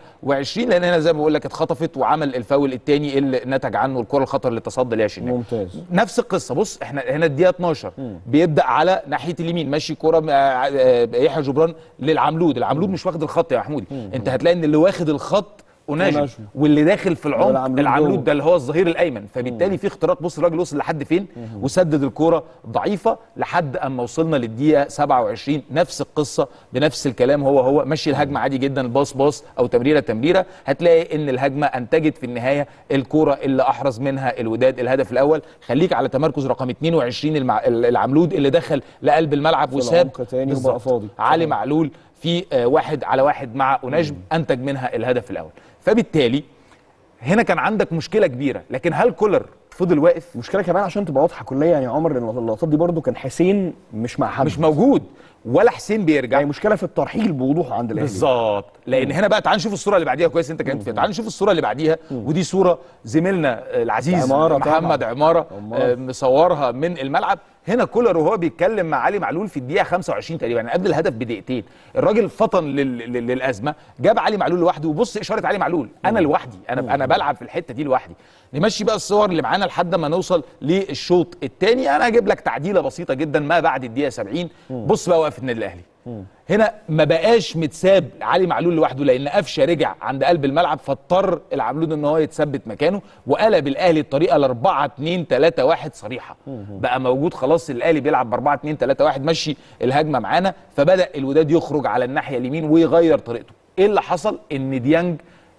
28 لأن هنا زي ما بقول لك اتخطفت وعمل الفاول الثاني اللي نتج عنه الكرة الخطر اللي تصدى ليها شناوي ممتاز. نفس القصة بص احنا هنا الدقيقة 12 بيبدأ على ناحية اليمين ماشي كرة آه، آه، يحيى جبران للعملود العملود مش واخد الخط يا محمودي انت هتلاقي ان اللي واخد الخط أوناجم أوناجم. واللي داخل في العمق والعملود العملود جوه. ده اللي هو الظهير الايمن فبالتالي في اختراق بص الراجل وصل لحد فين وسدد الكوره ضعيفه لحد اما وصلنا للدقيقه 27 نفس القصه بنفس الكلام هو هو مشي الهجمه عادي جدا الباص باص او تمريره تمريره هتلاقي ان الهجمه انتجت في النهايه الكوره اللي احرز منها الوداد الهدف الاول خليك على تمركز رقم 22 المع... العملود اللي دخل لقلب الملعب وساب العمق تاني وبقى بالظبط. فاضي. علي تمام. معلول في آه، واحد على واحد مع اوناجم انتج منها الهدف الاول فبالتالي هنا كان عندك مشكله كبيره لكن هل كولر فضل واقف المشكله كمان عشان تبقى واضحه كليا يعني يا عمر ان اللقطات دي برضو كان حسين مش مع حد مش موجود ولا حسين بيرجع يعني مشكله في الترحيل بوضوح عند الاهلي بالظبط لان هنا بقى تعال نشوف الصوره اللي بعديها كويس انت كنت فيها تعال نشوف الصوره اللي بعديها ودي صوره زميلنا العزيز عمارة طبعاً. محمد عماره عمارة. آه، مصورها من الملعب هنا كولر وهو بيتكلم مع علي معلول في الدقيقه 25 تقريبا يعني قبل الهدف بدقيقتين الراجل فطن لل... لل... للازمه جاب علي معلول لوحده وبص اشاره علي معلول انا لوحدي انا انا بلعب في الحته دي لوحدي نمشي بقى الصور اللي معانا لحد ما نوصل للشوط الثاني انا هجيب لك تعديله بسيطه جدا ما بعد الدقيقه 70 بص بقى وقف النادي الاهلي هنا ما بقاش متساب علي معلول لوحده لان قفشه رجع عند قلب الملعب فاضطر العملود ان هو يتثبت مكانه وقلب الاهلي الطريقه ل 4 2 3 1 صريحه بقى موجود خلاص الاهلي بيلعب ب 4 2 3 1 مشي الهجمه معانا فبدا الوداد يخرج على الناحيه اليمين ويغير طريقته ايه اللي حصل ان ديانج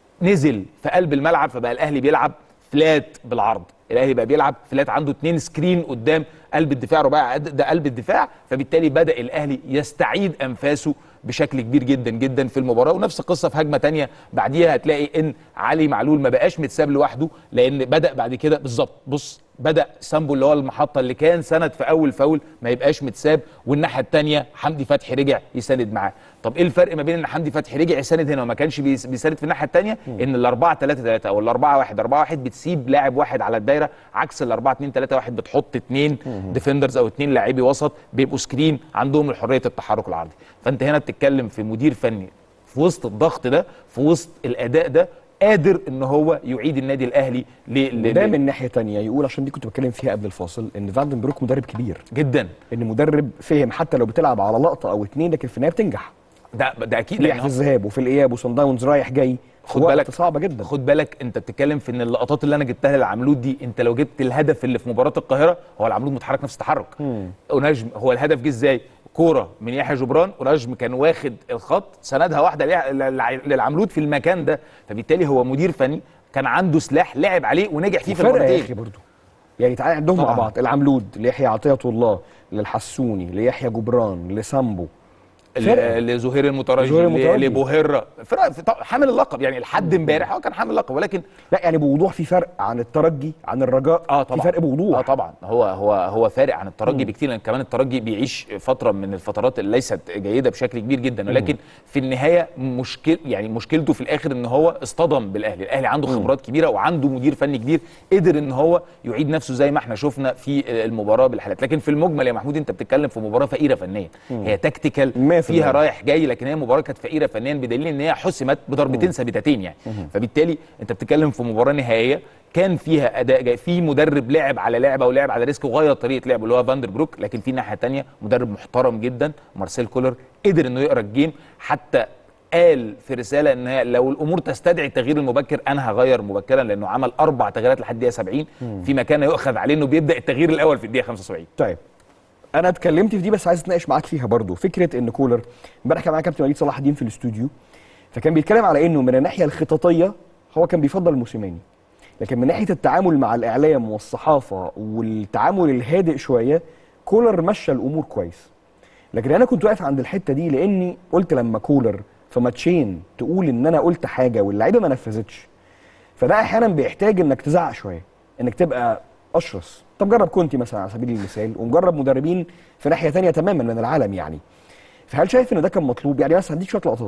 نزل في قلب الملعب فبقى الاهلي بيلعب فلات بالعرض الاهلي بقى بيلعب فلات عنده اتنين سكرين قدام قلب الدفاع رباعي قد- ده قلب الدفاع فبالتالي بدا الاهلي يستعيد انفاسه بشكل كبير جدا جدا في المباراه ونفس القصه في هجمه تانية بعديها هتلاقي ان علي معلول ما بقاش متساب لوحده لان بدا بعد كده بالظبط بص بدا سامبو اللي هو المحطه اللي كان سند في اول فاول ما يبقاش متساب والناحيه الثانيه حمدي فتحي رجع يساند معاه طب ايه الفرق ما بين ان حمدي فتحي رجع يساند هنا وما كانش بيس- بيساند في الناحيه الثانيه ان ال 4 3 3 او ال 4 1 4 1 بتسيب لاعب واحد على الدايره عكس ال 4 2 3 1 بتحط اثنين ديفندرز او اثنين لاعبي وسط بيبقوا سكرين عندهم حريه التحرك العرضي فانت هنا بتتكلم في مدير فني في وسط الضغط ده في وسط الاداء ده قادر ان هو يعيد النادي الاهلي ل... ل... ده ل- من ناحيه تانية يقول عشان دي كنت بتكلم فيها قبل الفاصل ان فاندن بروك مدرب كبير جدا ان مدرب فهم حتى لو بتلعب على لقطه او اتنين لكن في النهايه بتنجح ده ده اكيد نجح لأن في الذهاب وفي الاياب وصن داونز رايح جاي خد وقت بالك صعبه جدا خد بالك انت بتتكلم في ان اللقطات اللي انا جبتها للعملود دي انت لو جبت الهدف اللي في مباراه القاهره هو العملود متحرك نفس التحرك ونجم هو الهدف جه ازاي كوره من يحيى جبران ونجم كان واخد الخط سندها واحده ليع- للع- للعملود في المكان ده فبالتالي هو مدير فني كان عنده سلاح لعب عليه ونجح فيه في فرق يا المرتين اخي برضه يعني تعالى عندهم مع طبعاً. بعض العملود ليحيى عطيه الله للحسوني ليحيى جبران لسامبو فرقة. ل- لزهير المترجي زهير ل- المترجي. لبوهيرة فرق في- طب- حامل اللقب يعني لحد امبارح هو كان حامل اللقب ولكن لا يعني بوضوح في فرق عن الترجي عن الرجاء اه طبعا في فرق بوضوح اه طبعا هو هو هو فارق عن الترجي بكتير لان كمان الترجي بيعيش فتره من الفترات اللي ليست جيده بشكل كبير جدا ولكن في النهايه مشكل يعني مشكلته في الاخر ان هو اصطدم بالاهلي الاهلي عنده خبرات كبيره وعنده مدير فني كبير قدر ان هو يعيد نفسه زي ما احنا شفنا في المباراه بالحالات لكن في المجمل يا محمود انت بتتكلم في مباراه فقيره فنيا هي تكتيكال 100%. فيها رايح جاي لكن هي مباراه كانت فقيره فنيا بدليل ان هي حسمت بضربتين ثابتتين يعني فبالتالي انت بتتكلم في مباراه نهائيه كان فيها اداء جاي في مدرب لعب على لعبه ولعب على ريسك وغير طريقه لعبه اللي هو فاندر بروك لكن في ناحيه تانية مدرب محترم جدا مارسيل كولر قدر انه يقرا الجيم حتى قال في رساله ان هي لو الامور تستدعي التغيير المبكر انا هغير مبكرا لانه عمل اربع تغييرات لحد دقيقه 70 فيما كان يؤخذ عليه انه بيبدا التغيير الاول في الدقيقه 75 طيب انا اتكلمت في دي بس عايز اتناقش معاك فيها برضو فكره ان كولر امبارح كان معايا كابتن وليد صلاح الدين في الاستوديو فكان بيتكلم على انه من الناحيه الخططيه هو كان بيفضل موسيماني لكن من ناحيه التعامل مع الاعلام والصحافه والتعامل الهادئ شويه كولر مشى الامور كويس لكن انا كنت واقف عند الحته دي لاني قلت لما كولر في ماتشين تقول ان انا قلت حاجه واللعيبه ما نفذتش فده احيانا بيحتاج انك تزعق شويه انك تبقى اشرس طب جرب كونتي مثلا على سبيل المثال ومجرب مدربين في ناحيه تانية تماما من العالم يعني فهل شايف ان ده كان مطلوب يعني مثلا هديك شويه لقطات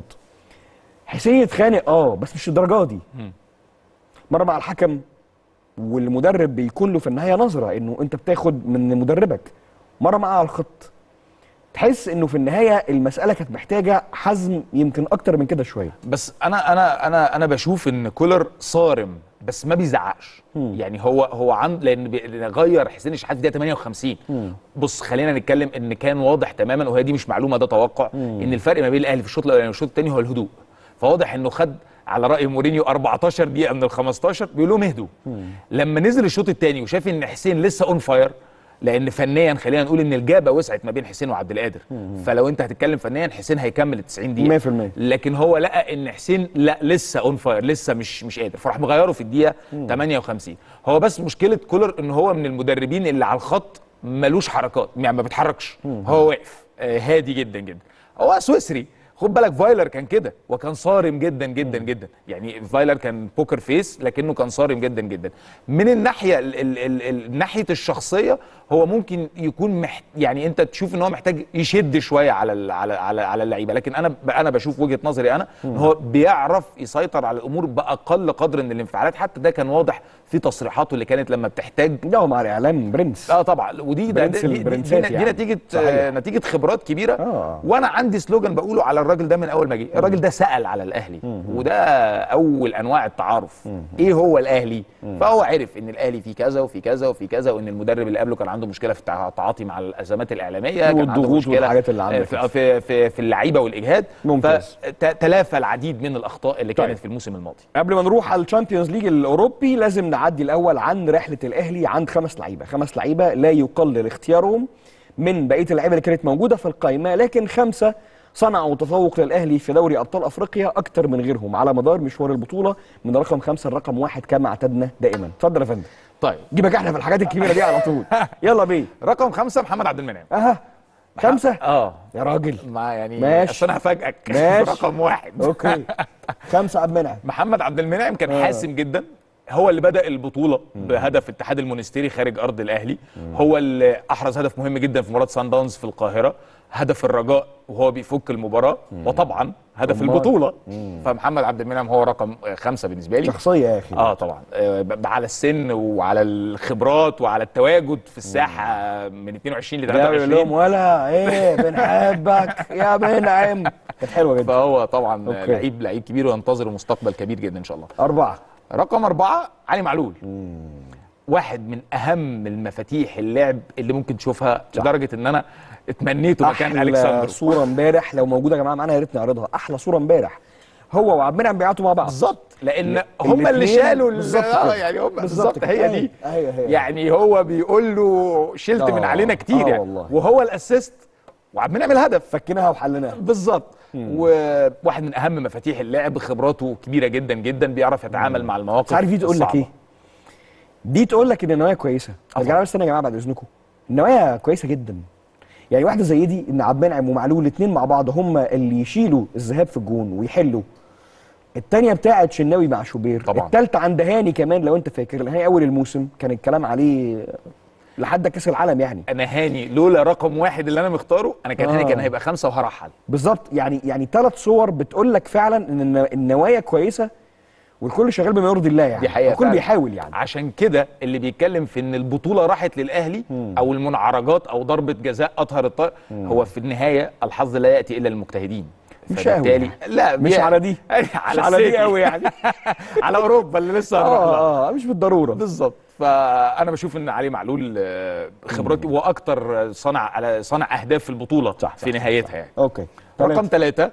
حسين يتخانق اه بس مش الدرجه دي مره مع الحكم والمدرب بيكون له في النهايه نظره انه انت بتاخد من مدربك مره معاه على الخط تحس انه في النهايه المساله كانت محتاجه حزم يمكن اكتر من كده شويه بس انا انا انا انا بشوف ان كولر صارم بس ما بيزعقش يعني هو هو عند لان بي- لأن غير حسين الشحات في دقيقه 58 بص خلينا نتكلم ان كان واضح تماما وهي دي مش معلومه ده توقع ان الفرق ما بين الاهلي في الشوط الاولاني والشوط الثاني هو الهدوء فواضح انه خد على راي مورينيو 14 دقيقه من ال 15 بيقول لهم اهدوا لما نزل الشوط الثاني وشاف ان حسين لسه اون فاير لان فنيا خلينا نقول ان الجابه وسعت ما بين حسين وعبد القادر فلو انت هتتكلم فنيا حسين هيكمل ال 90 دقيقه 100%. لكن هو لقى ان حسين لا لسه اون فاير لسه مش مش قادر فراح مغيره في الدقيقه 58 هو بس مشكله كولر ان هو من المدربين اللي على الخط ملوش حركات يعني ما بيتحركش هو واقف آه، هادي جدا جدا هو سويسري خد بالك فايلر كان كده وكان صارم جدا جدا جدا يعني فايلر كان بوكر فيس لكنه كان صارم جدا جدا من الناحيه ال ال ال ال ناحيه الشخصيه هو ممكن يكون محت يعني انت تشوف ان هو محتاج يشد شويه على ال على على على اللعيبه لكن انا ب- انا بشوف وجهه نظري انا ان هو بيعرف يسيطر على الامور باقل قدر من الانفعالات حتى ده كان واضح في تصريحاته اللي كانت لما بتحتاج ده هو مع الاعلام برنس اه طبعا ودي ده برنس دي, دي, دي, البرنسات دي, يعني. نتيجه صحيح. آه نتيجه خبرات كبيره آه. وانا عندي سلوجان بقوله على الراجل ده من اول ما جه الراجل ده سال على الاهلي وده اول انواع التعارف ايه هو الاهلي فهو عرف ان الاهلي فيه كذا وفي كذا وفي كذا وان المدرب اللي قبله كان عنده مشكله في التع- التعاطي مع الازمات الاعلاميه كان عنده والضغوط مشكله والحاجات اللي عندك. في في في, في اللعيبه والاجهاد ممتاز. فتلافى العديد من الاخطاء اللي كانت طيب. في الموسم الماضي قبل ما نروح على الشامبيونز ليج الاوروبي لازم نعدي الاول عن رحله الاهلي عند خمس لعيبه خمس لعيبه لا يقلل اختيارهم من بقيه اللعيبه اللي كانت موجوده في القائمه لكن خمسه صنعوا تفوق للاهلي في دوري ابطال افريقيا اكتر من غيرهم على مدار مشوار البطوله من رقم خمسه لرقم واحد كما اعتدنا دائما اتفضل يا فندم طيب جيبك احنا في الحاجات الكبيره دي على طول يلا بيه رقم خمسة محمد عبد المنعم اها خمسه اه يا راجل ما يعني ماشي. اصل انا هفاجئك ماشي. رقم واحد اوكي خمسه عبد المنعم محمد عبد المنعم كان حاسم جدا هو اللي بدا البطوله بهدف اتحاد المونستيري خارج ارض الاهلي هو اللي احرز هدف مهم جدا في مباراه سان داونز في القاهره هدف الرجاء وهو بيفك المباراه وطبعا هدف أمال. البطوله فمحمد عبد المنعم هو رقم خمسة بالنسبه لي شخصيه يا اخي اه طبعا آه، ب- على السن وعلى الخبرات وعلى التواجد في الساحه من 22 ل لا يقول 23 لهم ولا ايه بنحبك يا منعم كانت حلوه جدا فهو طبعا أوكي. لعيب لعيب كبير وينتظر مستقبل كبير جدا ان شاء الله اربعه رقم أربعة علي معلول واحد من أهم المفاتيح اللعب اللي ممكن تشوفها لدرجة إن أنا اتمنيته مكان احلى ألكسندر صوره امبارح لو موجوده يا جماعه معانا يا ريت نعرضها احلى صوره امبارح هو وعبد المنعم بيعطوا مع بعض بالظبط لأن هم اللي الاتنين شالوا ال- بالظبط آه كده. يعني هم بالظبط بالظبط كده. هي أيوة، دي أيوة، هي. يعني هو بيقول له شلت من آه، علينا كتير آه يعني والله. وهو الأسيست وعبد المنعم الهدف فكناها وحلناها بالظبط وواحد من اهم مفاتيح اللعب خبراته كبيره جدا جدا بيعرف يتعامل مع المواقف بس عارف دي تقول لك الصعبة. ايه دي تقول لك ان النوايا كويسه طبعا. ارجعوا بس يا جماعه بعد اذنكم النوايا كويسه جدا يعني واحده زي دي ان عبد المنعم ومعلول الاثنين مع بعض هم اللي يشيلوا الذهاب في الجون ويحلوا الثانيه بتاعه شناوي مع شوبير طبعا. الثالثه عند هاني كمان لو انت فاكر هاني اول الموسم كان الكلام عليه لحد كاس العالم يعني انا هاني لولا رقم واحد اللي انا مختاره انا كان هاني آه. كان هيبقى خمسه وهرحل بالظبط يعني يعني ثلاث صور بتقول لك فعلا ان الن- النوايا كويسه والكل شغال بما يرضي الله يعني دي حقيقه الكل فعلا. بيحاول يعني عشان كده اللي بيتكلم في ان البطوله راحت للاهلي او المنعرجات او ضربه جزاء اطهر الطائر هو في النهايه الحظ لا ياتي الا المجتهدين مش قوي فبالتالي يعني. لا مش بي- على دي. على مش على دي السيتي. قوي يعني. على اوروبا اللي لسه هنروح لها. اه اه مش بالضروره بالظبط فانا بشوف ان علي معلول آه، خبرته واكتر صنع على صنع اهداف في البطوله صح، في صح، نهايتها يعني اوكي رقم تلاتة. ثلاثة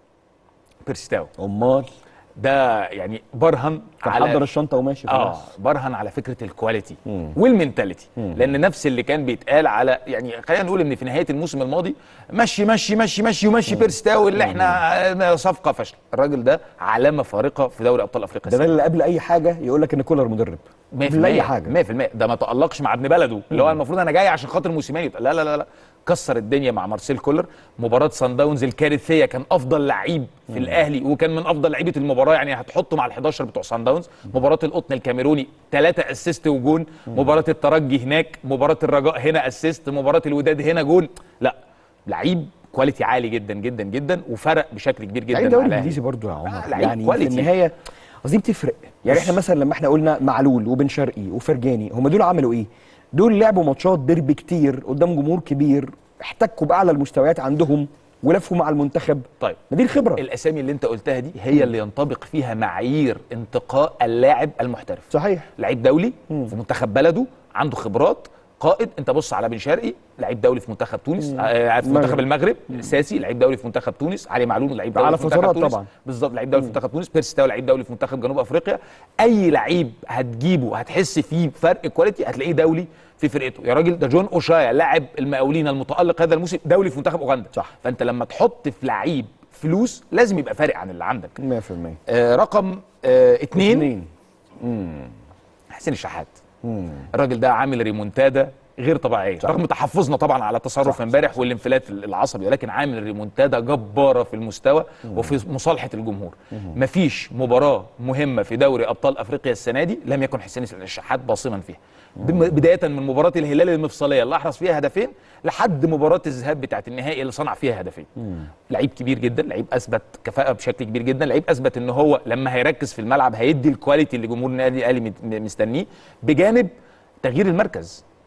بيرستاو امال ده يعني برهن كان على حضر الشنطه وماشي اه خلاص برهن على فكره الكواليتي والمنتاليتي لان نفس اللي كان بيتقال على يعني خلينا نقول ان في نهايه الموسم الماضي مشي مشي مشي مشي ومشي بيرستاو اللي احنا صفقه فشل الراجل ده علامه فارقه في دوري ابطال افريقيا ده ده السنة. اللي قبل اي حاجه يقول لك ان كولر مدرب 100% قبل اي حاجه 100% ده ما تألقش مع ابن بلده اللي هو المفروض انا جاي عشان خاطر موسيماني لا لا لا لا كسر الدنيا مع مارسيل كولر مباراه سان داونز الكارثيه كان افضل لعيب في الاهلي وكان من افضل لعيبه المباراه يعني هتحطه مع ال11 بتوع سان داونز مباراه القطن الكاميروني ثلاثه اسيست وجون مباراه الترجي هناك مباراه الرجاء هنا اسيست مباراه الوداد هنا جون لا لعيب كواليتي عالي جدا جدا جدا وفرق بشكل كبير جدا لعيب مع دوري الأهلي. انجليزي برضه يا عمر آه، لعيب يعني في كواليتي. النهايه قصدي بتفرق يعني احنا مثلا لما احنا قلنا معلول وبن شرقي وفرجاني هم دول عملوا ايه؟ دول لعبوا ماتشات ديربي كتير قدام جمهور كبير احتكوا باعلى المستويات عندهم ولفوا مع المنتخب طيب ما دي الخبره الاسامي اللي انت قلتها دي هي اللي ينطبق فيها معايير انتقاء اللاعب المحترف صحيح لعيب دولي في منتخب بلده عنده خبرات قائد انت بص على بن شرقي لعيب دولي في منتخب تونس آه في منتخب المغرب ساسي لعيب دولي في منتخب تونس علي معلول لعيب دولي على في منتخب فترات تونس طبعا. بالظبط لعيب دولي في منتخب تونس بيرسي تاو لعيب دولي في منتخب جنوب افريقيا اي لعيب هتجيبه هتحس فيه فرق كواليتي هتلاقيه دولي في فرقته يا راجل ده جون اوشايا لاعب المقاولين المتالق هذا الموسم دولي في منتخب اوغندا صح. فانت لما تحط في لعيب فلوس لازم يبقى فارق عن اللي عندك 100% آه رقم آه اتنين اثنين حسين الشحات الراجل ده عامل ريمونتادا غير طبيعيه رغم تحفظنا طبعا على تصرف امبارح والانفلات العصبي ولكن عامل ريمونتادا جباره في المستوى وفي مصالحه الجمهور مفيش مباراه مهمه في دوري ابطال افريقيا السنه دي لم يكن حسين الشحات باصما فيها بم- بدايه من مباراه الهلال المفصليه اللي احرز فيها هدفين لحد مباراه الذهاب بتاعه النهائي اللي صنع فيها هدفين لعيب كبير جدا لعيب اثبت كفاءه بشكل كبير جدا لعيب اثبت ان هو لما هيركز في الملعب هيدي الكواليتي اللي جمهور النادي الاهلي مت- مستنيه بجانب تغيير المركز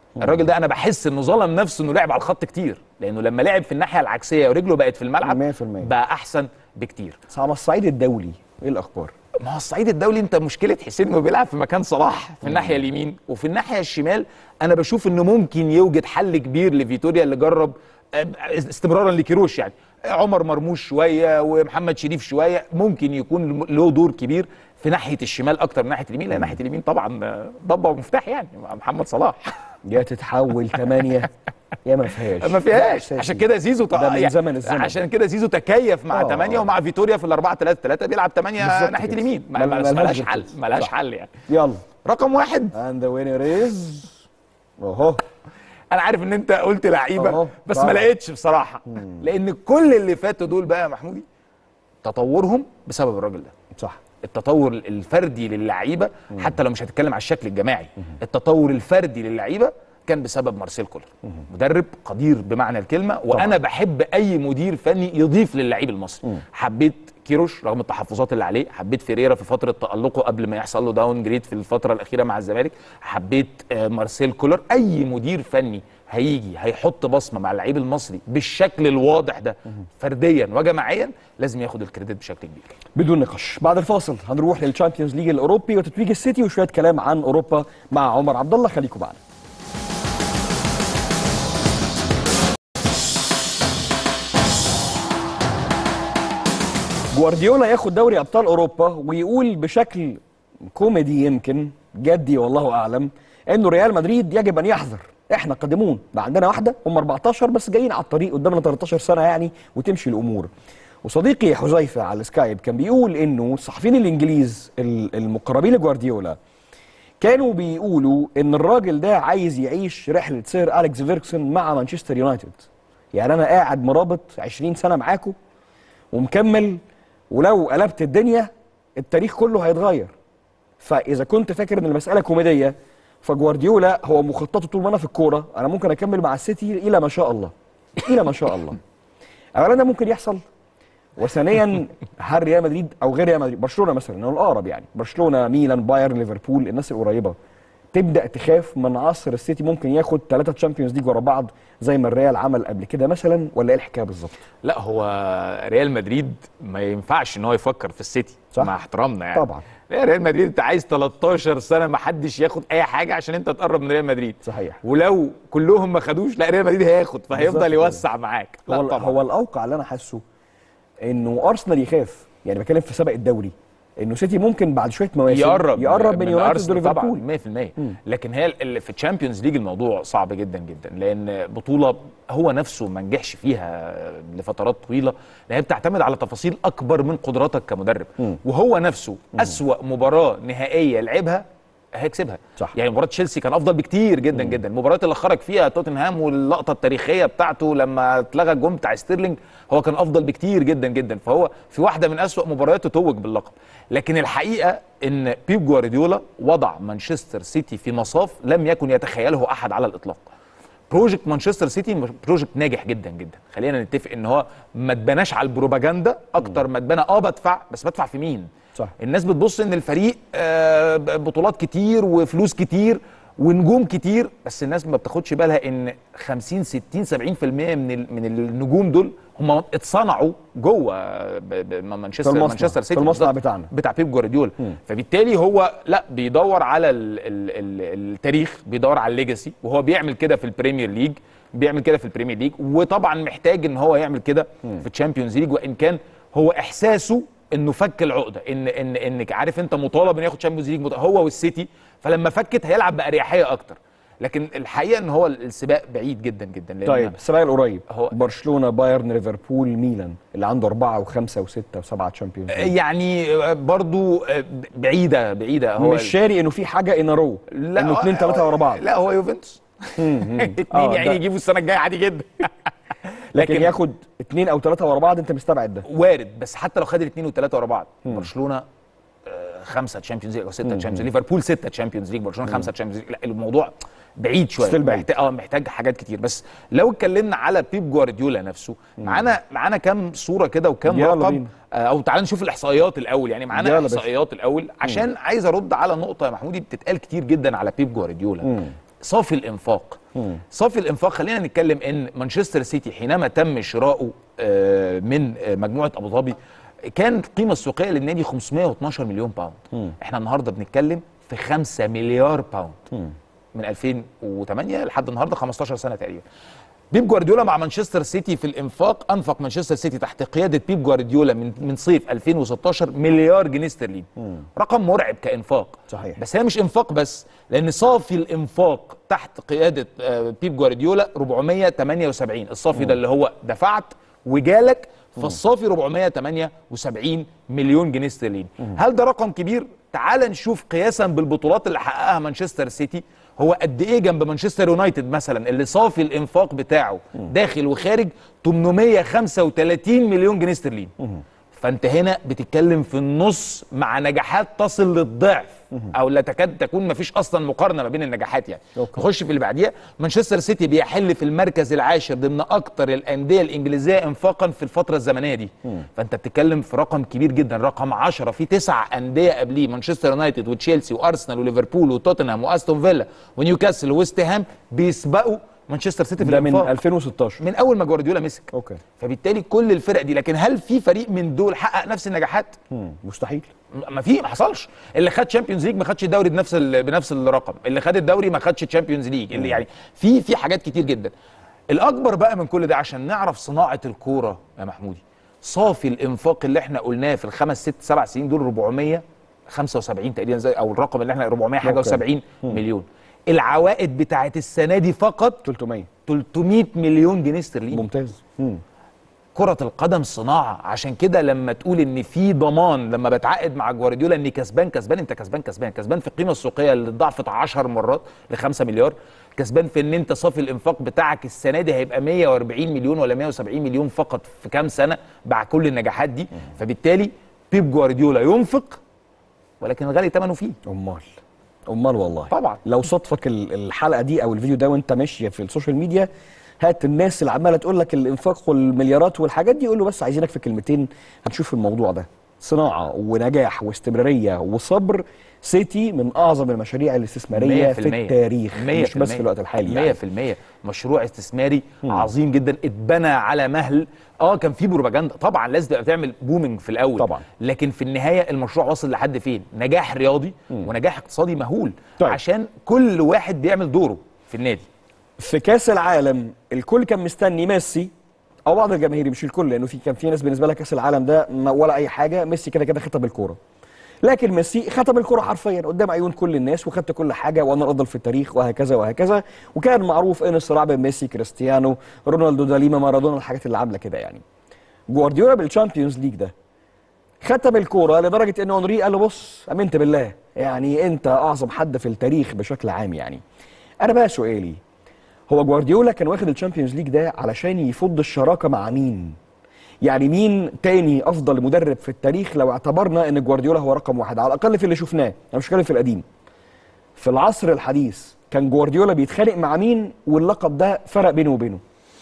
الراجل ده انا بحس انه ظلم نفسه انه لعب على الخط كتير لانه لما لعب في الناحيه العكسيه ورجله بقت في الملعب 100%. بقى احسن بكتير بس على الصعيد الدولي ايه الاخبار ما هو الصعيد الدولي انت مشكله حسين انه بيلعب في مكان صلاح في الناحيه اليمين وفي الناحيه الشمال انا بشوف انه ممكن يوجد حل كبير لفيتوريا اللي جرب آه، استمرارا لكيروش يعني عمر مرموش شويه ومحمد شريف شويه ممكن يكون له دور كبير في ناحيه الشمال اكتر من ناحيه اليمين لان ناحيه اليمين طبعا آه، ضبه ومفتاح يعني مع محمد صلاح يا تتحول ثمانية يا ما فيهاش ما فيهاش أساسي. عشان كده زيزو ده من يعني زمن الزمن. عشان كده زيزو تكيف مع آه. 8 ومع فيتوريا في الأربعة 3 3 بيلعب 8 بالظبط ناحيه كده. اليمين ما- ما- ما- ملهاش ملهاش غير حل كده. ملهاش صح. حل يعني يلا رقم واحد and the winner is اهو انا عارف ان انت قلت لعيبه أهو، بس طبعا. ما لقيتش بصراحه لان كل اللي فاتوا دول بقى يا محمودي تطورهم بسبب الراجل ده صح التطور الفردي للعيبه حتى لو مش هتتكلم على الشكل الجماعي التطور الفردي للعيبه كان بسبب مارسيل كولر مدرب قدير بمعنى الكلمه وانا بحب اي مدير فني يضيف للعيب المصري حبيت كيروش رغم التحفظات اللي عليه حبيت فيريرا في فتره تالقه قبل ما يحصل له داون جريد في الفتره الاخيره مع الزمالك حبيت آه، مارسيل كولر اي مدير فني هيجي هيحط بصمه مع اللعيب المصري بالشكل الواضح ده فرديا وجماعيا لازم ياخد الكريدت بشكل كبير بدون نقاش بعد الفاصل هنروح للشامبيونز ليج الاوروبي وتتويج السيتي وشويه كلام عن اوروبا مع عمر عبد الله خليكم معنا جوارديولا ياخد دوري ابطال اوروبا ويقول بشكل كوميدي يمكن جدي والله اعلم انه ريال مدريد يجب ان يحذر احنا قادمون بقى عندنا واحده هم 14 بس جايين على الطريق قدامنا 13 سنه يعني وتمشي الامور وصديقي حذيفه على السكايب كان بيقول انه الصحفيين الانجليز ال- المقربين لجوارديولا كانوا بيقولوا ان الراجل ده عايز يعيش رحله سير اليكس فيركسون مع مانشستر يونايتد يعني انا قاعد مرابط 20 سنه معاكم ومكمل ولو قلبت الدنيا التاريخ كله هيتغير فاذا كنت فاكر ان المساله كوميديه فجوارديولا هو مخططه طول ما انا في الكوره انا ممكن اكمل مع السيتي الى ما شاء الله الى ما شاء الله اولا ده ممكن يحصل وثانيا هل ريال مدريد او غير ريال مدريد برشلونه مثلا انه الاقرب يعني برشلونه ميلان بايرن ليفربول الناس القريبه تبدا تخاف من عصر السيتي ممكن ياخد ثلاثه تشامبيونز ليج ورا بعض زي ما الريال عمل قبل كده مثلا ولا ايه الحكايه بالظبط لا هو ريال مدريد ما ينفعش ان هو يفكر في السيتي صح. مع احترامنا يعني طبعا. لا ريال مدريد انت عايز 13 سنه ما حدش ياخد اي حاجه عشان انت تقرب من ريال مدريد صحيح. ولو كلهم ما خدوش لا ريال مدريد هياخد بالظبط فهيفضل كده. يوسع معاك لا هو طبعا هو الاوقع اللي انا حاسه انه ارسنال يخاف يعني بتكلم في سبق الدوري انه سيتي ممكن بعد شويه مواسم يقرب يقرب من يونايتد أرسنال وليفربول طبعا 100% لكن هي اللي في الشامبيونز ليج الموضوع صعب جدا جدا لان بطوله هو نفسه ما نجحش فيها لفترات طويله لان هي بتعتمد على تفاصيل اكبر من قدراتك كمدرب وهو نفسه اسوا مباراه نهائيه لعبها هيكسبها صح. يعني مباراه تشيلسي كان افضل بكتير جدا جدا المباريات اللي خرج فيها توتنهام واللقطه التاريخيه بتاعته لما اتلغى الجون بتاع ستيرلينج هو كان افضل بكتير جدا جدا فهو في واحده من اسوا مبارياته توج باللقب لكن الحقيقه ان بيب جوارديولا وضع مانشستر سيتي في مصاف لم يكن يتخيله احد على الاطلاق بروجكت مانشستر سيتي بروجكت ناجح جدا جدا خلينا نتفق ان هو ما اتبناش على البروباجندا اكتر ما اتبنى اه بدفع بس بدفع في مين صح. الناس بتبص ان الفريق آه، بطولات كتير وفلوس كتير ونجوم كتير بس الناس ما بتاخدش بالها ان 50 60 70% من ال- من النجوم دول هم اتصنعوا جوه ب- ب- مانشستر المصنع. مانشستر سيتي في المصنع بالظبط. بتاعنا. بتاع بيب جوارديولا فبالتالي هو لا بيدور على ال ال ال التاريخ بيدور على الليجاسي وهو بيعمل كده في البريمير ليج بيعمل كده في البريمير ليج وطبعا محتاج ان هو يعمل كده في الشامبيونز ليج وان كان هو احساسه انه فك العقده ان ان انك عارف انت مطالب انه ياخد شامبيونز ليج مط- هو والسيتي فلما فكت هيلعب باريحيه اكتر لكن الحقيقه ان هو السباق بعيد جدا جدا لان طيب السباق القريب هو- برشلونه بايرن ليفربول ميلان اللي عنده اربعه وخمسه وسته وسبعه تشامبيونز ليج. يعني برضو بعيده بعيده هو مش شاري انه في حاجه ان رو انه اثنين ثلاثه ورا بعض لا هو يوفنتوس اتنين آه، يعني ده- يجيبوا السنه الجايه عادي جدا لكن لكن- ياخد اثنين او ثلاثه ورا بعض انت مستبعد ده وارد بس حتى لو خد الاثنين والثلاثه ورا بعض برشلونه آه، خمسه تشامبيونز ليج او سته تشامبيونز ليج ليفربول سته تشامبيونز ليج برشلونه خمسه تشامبيونز ليج لا الموضوع بعيد شويه Still بعيد. محتاج اه محتاج حاجات كتير بس لو اتكلمنا على بيب جوارديولا نفسه معانا معانا كام صوره كده وكام يلا رقم بينا. آه، او تعال نشوف الاحصائيات الاول يعني معانا يلا باشا. احصائيات الاول عشان عايز ارد على نقطه يا محمودي بتتقال كتير جدا على بيب جوارديولا صافي الانفاق صافي الانفاق خلينا نتكلم ان مانشستر سيتي حينما تم شراؤه آه، من آه، مجموعه ابو ظبي كان القيمه السوقيه للنادي 512 مليون باوند احنا النهارده بنتكلم في 5 مليار باوند من 2008 لحد النهارده 15 سنه تقريبا بيب جوارديولا مع مانشستر سيتي في الانفاق انفق مانشستر سيتي تحت قياده بيب جوارديولا من من صيف 2016 مليار جنيه استرليني رقم مرعب كانفاق صحيح. بس هي مش انفاق بس لان صافي الانفاق تحت قياده آه، بيب جوارديولا 478 الصافي ده اللي هو دفعت وجالك فالصافي 478 مليون جنيه استرليني هل ده رقم كبير تعال نشوف قياسا بالبطولات اللي حققها مانشستر سيتي هو قد ايه جنب مانشستر يونايتد مثلا اللي صافي الانفاق بتاعه داخل وخارج 835 مليون جنيه استرليني فانت هنا بتتكلم في النص مع نجاحات تصل للضعف او لا تكاد تكون ما فيش اصلا مقارنه ما بين النجاحات يعني أوكي. نخش في اللي بعديها مانشستر سيتي بيحل في المركز العاشر ضمن اكتر الانديه الانجليزيه انفاقا في الفتره الزمنيه دي فانت بتتكلم في رقم كبير جدا رقم 10 في تسع انديه قبليه مانشستر يونايتد وتشيلسي وارسنال وليفربول وتوتنهام واستون فيلا ونيوكاسل وويست هام بيسبقوا مانشستر سيتي في ده من الانفاق 2016 من اول ما جوارديولا مسك اوكي فبالتالي كل الفرق دي لكن هل في فريق من دول حقق نفس النجاحات مم. مستحيل م- ما في ما حصلش اللي خد تشامبيونز ليج ما خدش الدوري بنفس ال- بنفس الرقم اللي خد الدوري ما خدش تشامبيونز ليج اللي يعني في في حاجات كتير جدا الاكبر بقى من كل ده عشان نعرف صناعه الكوره يا محمودي صافي الانفاق اللي احنا قلناه في الخمس ست سبع سنين دول 475 تقريبا زي او الرقم اللي احنا 400 حاجه أوكي. و70 مليون العوائد بتاعت السنه دي فقط 300 300 مليون جنيه استرليني ممتاز مم. كرة القدم صناعة عشان كده لما تقول ان في ضمان لما بتعاقد مع جوارديولا اني كسبان كسبان انت كسبان كسبان كسبان في القيمة السوقية اللي ضعفت 10 مرات ل 5 مليار كسبان في ان انت صافي الانفاق بتاعك السنة دي هيبقى 140 مليون ولا 170 مليون فقط في كام سنة بعد كل النجاحات دي فبالتالي بيب جوارديولا ينفق ولكن الغالي ثمنه فيه امال امال والله طبعا. لو صدفك ال- الحلقه دي او الفيديو ده وانت ماشي في السوشيال ميديا هات الناس اللي عماله تقول لك الانفاق والمليارات والحاجات دي قول له بس عايزينك في كلمتين هتشوف الموضوع ده صناعه ونجاح واستمراريه وصبر سيتي من اعظم المشاريع الاستثماريه في التاريخ مش بس في الوقت الحالي يعني 100% مشروع استثماري عظيم جدا اتبنى على مهل اه كان في بروباجندا طبعا لازم تبقى تعمل بومينج في الاول طبعا. لكن في النهايه المشروع وصل لحد فين نجاح رياضي ونجاح اقتصادي مهول طيب. عشان كل واحد بيعمل دوره في النادي في كاس العالم الكل كان مستني ميسي او بعض الجماهير مش الكل لانه في كان في ناس بالنسبه لها كاس العالم ده ما- ولا اي حاجه ميسي كده كده ختم الكوره لكن ميسي ختم الكرة حرفيا قدام عيون كل الناس وخدت كل حاجة وأنا الأفضل في التاريخ وهكذا وهكذا وكان معروف إن الصراع بين ميسي كريستيانو رونالدو داليما مارادونا الحاجات اللي عاملة كده يعني جوارديولا بالشامبيونز ليج ده ختم الكوره لدرجه ان اونري قال له بص امنت بالله يعني انت اعظم حد في التاريخ بشكل عام يعني انا بقى سؤالي هو جوارديولا كان واخد الشامبيونز ليج ده علشان يفض الشراكه مع مين يعني مين تاني افضل مدرب في التاريخ لو اعتبرنا ان جوارديولا هو رقم واحد على الاقل في اللي شفناه انا مش بتكلم في القديم في العصر الحديث كان جوارديولا بيتخانق مع مين واللقب ده فرق بينه وبينه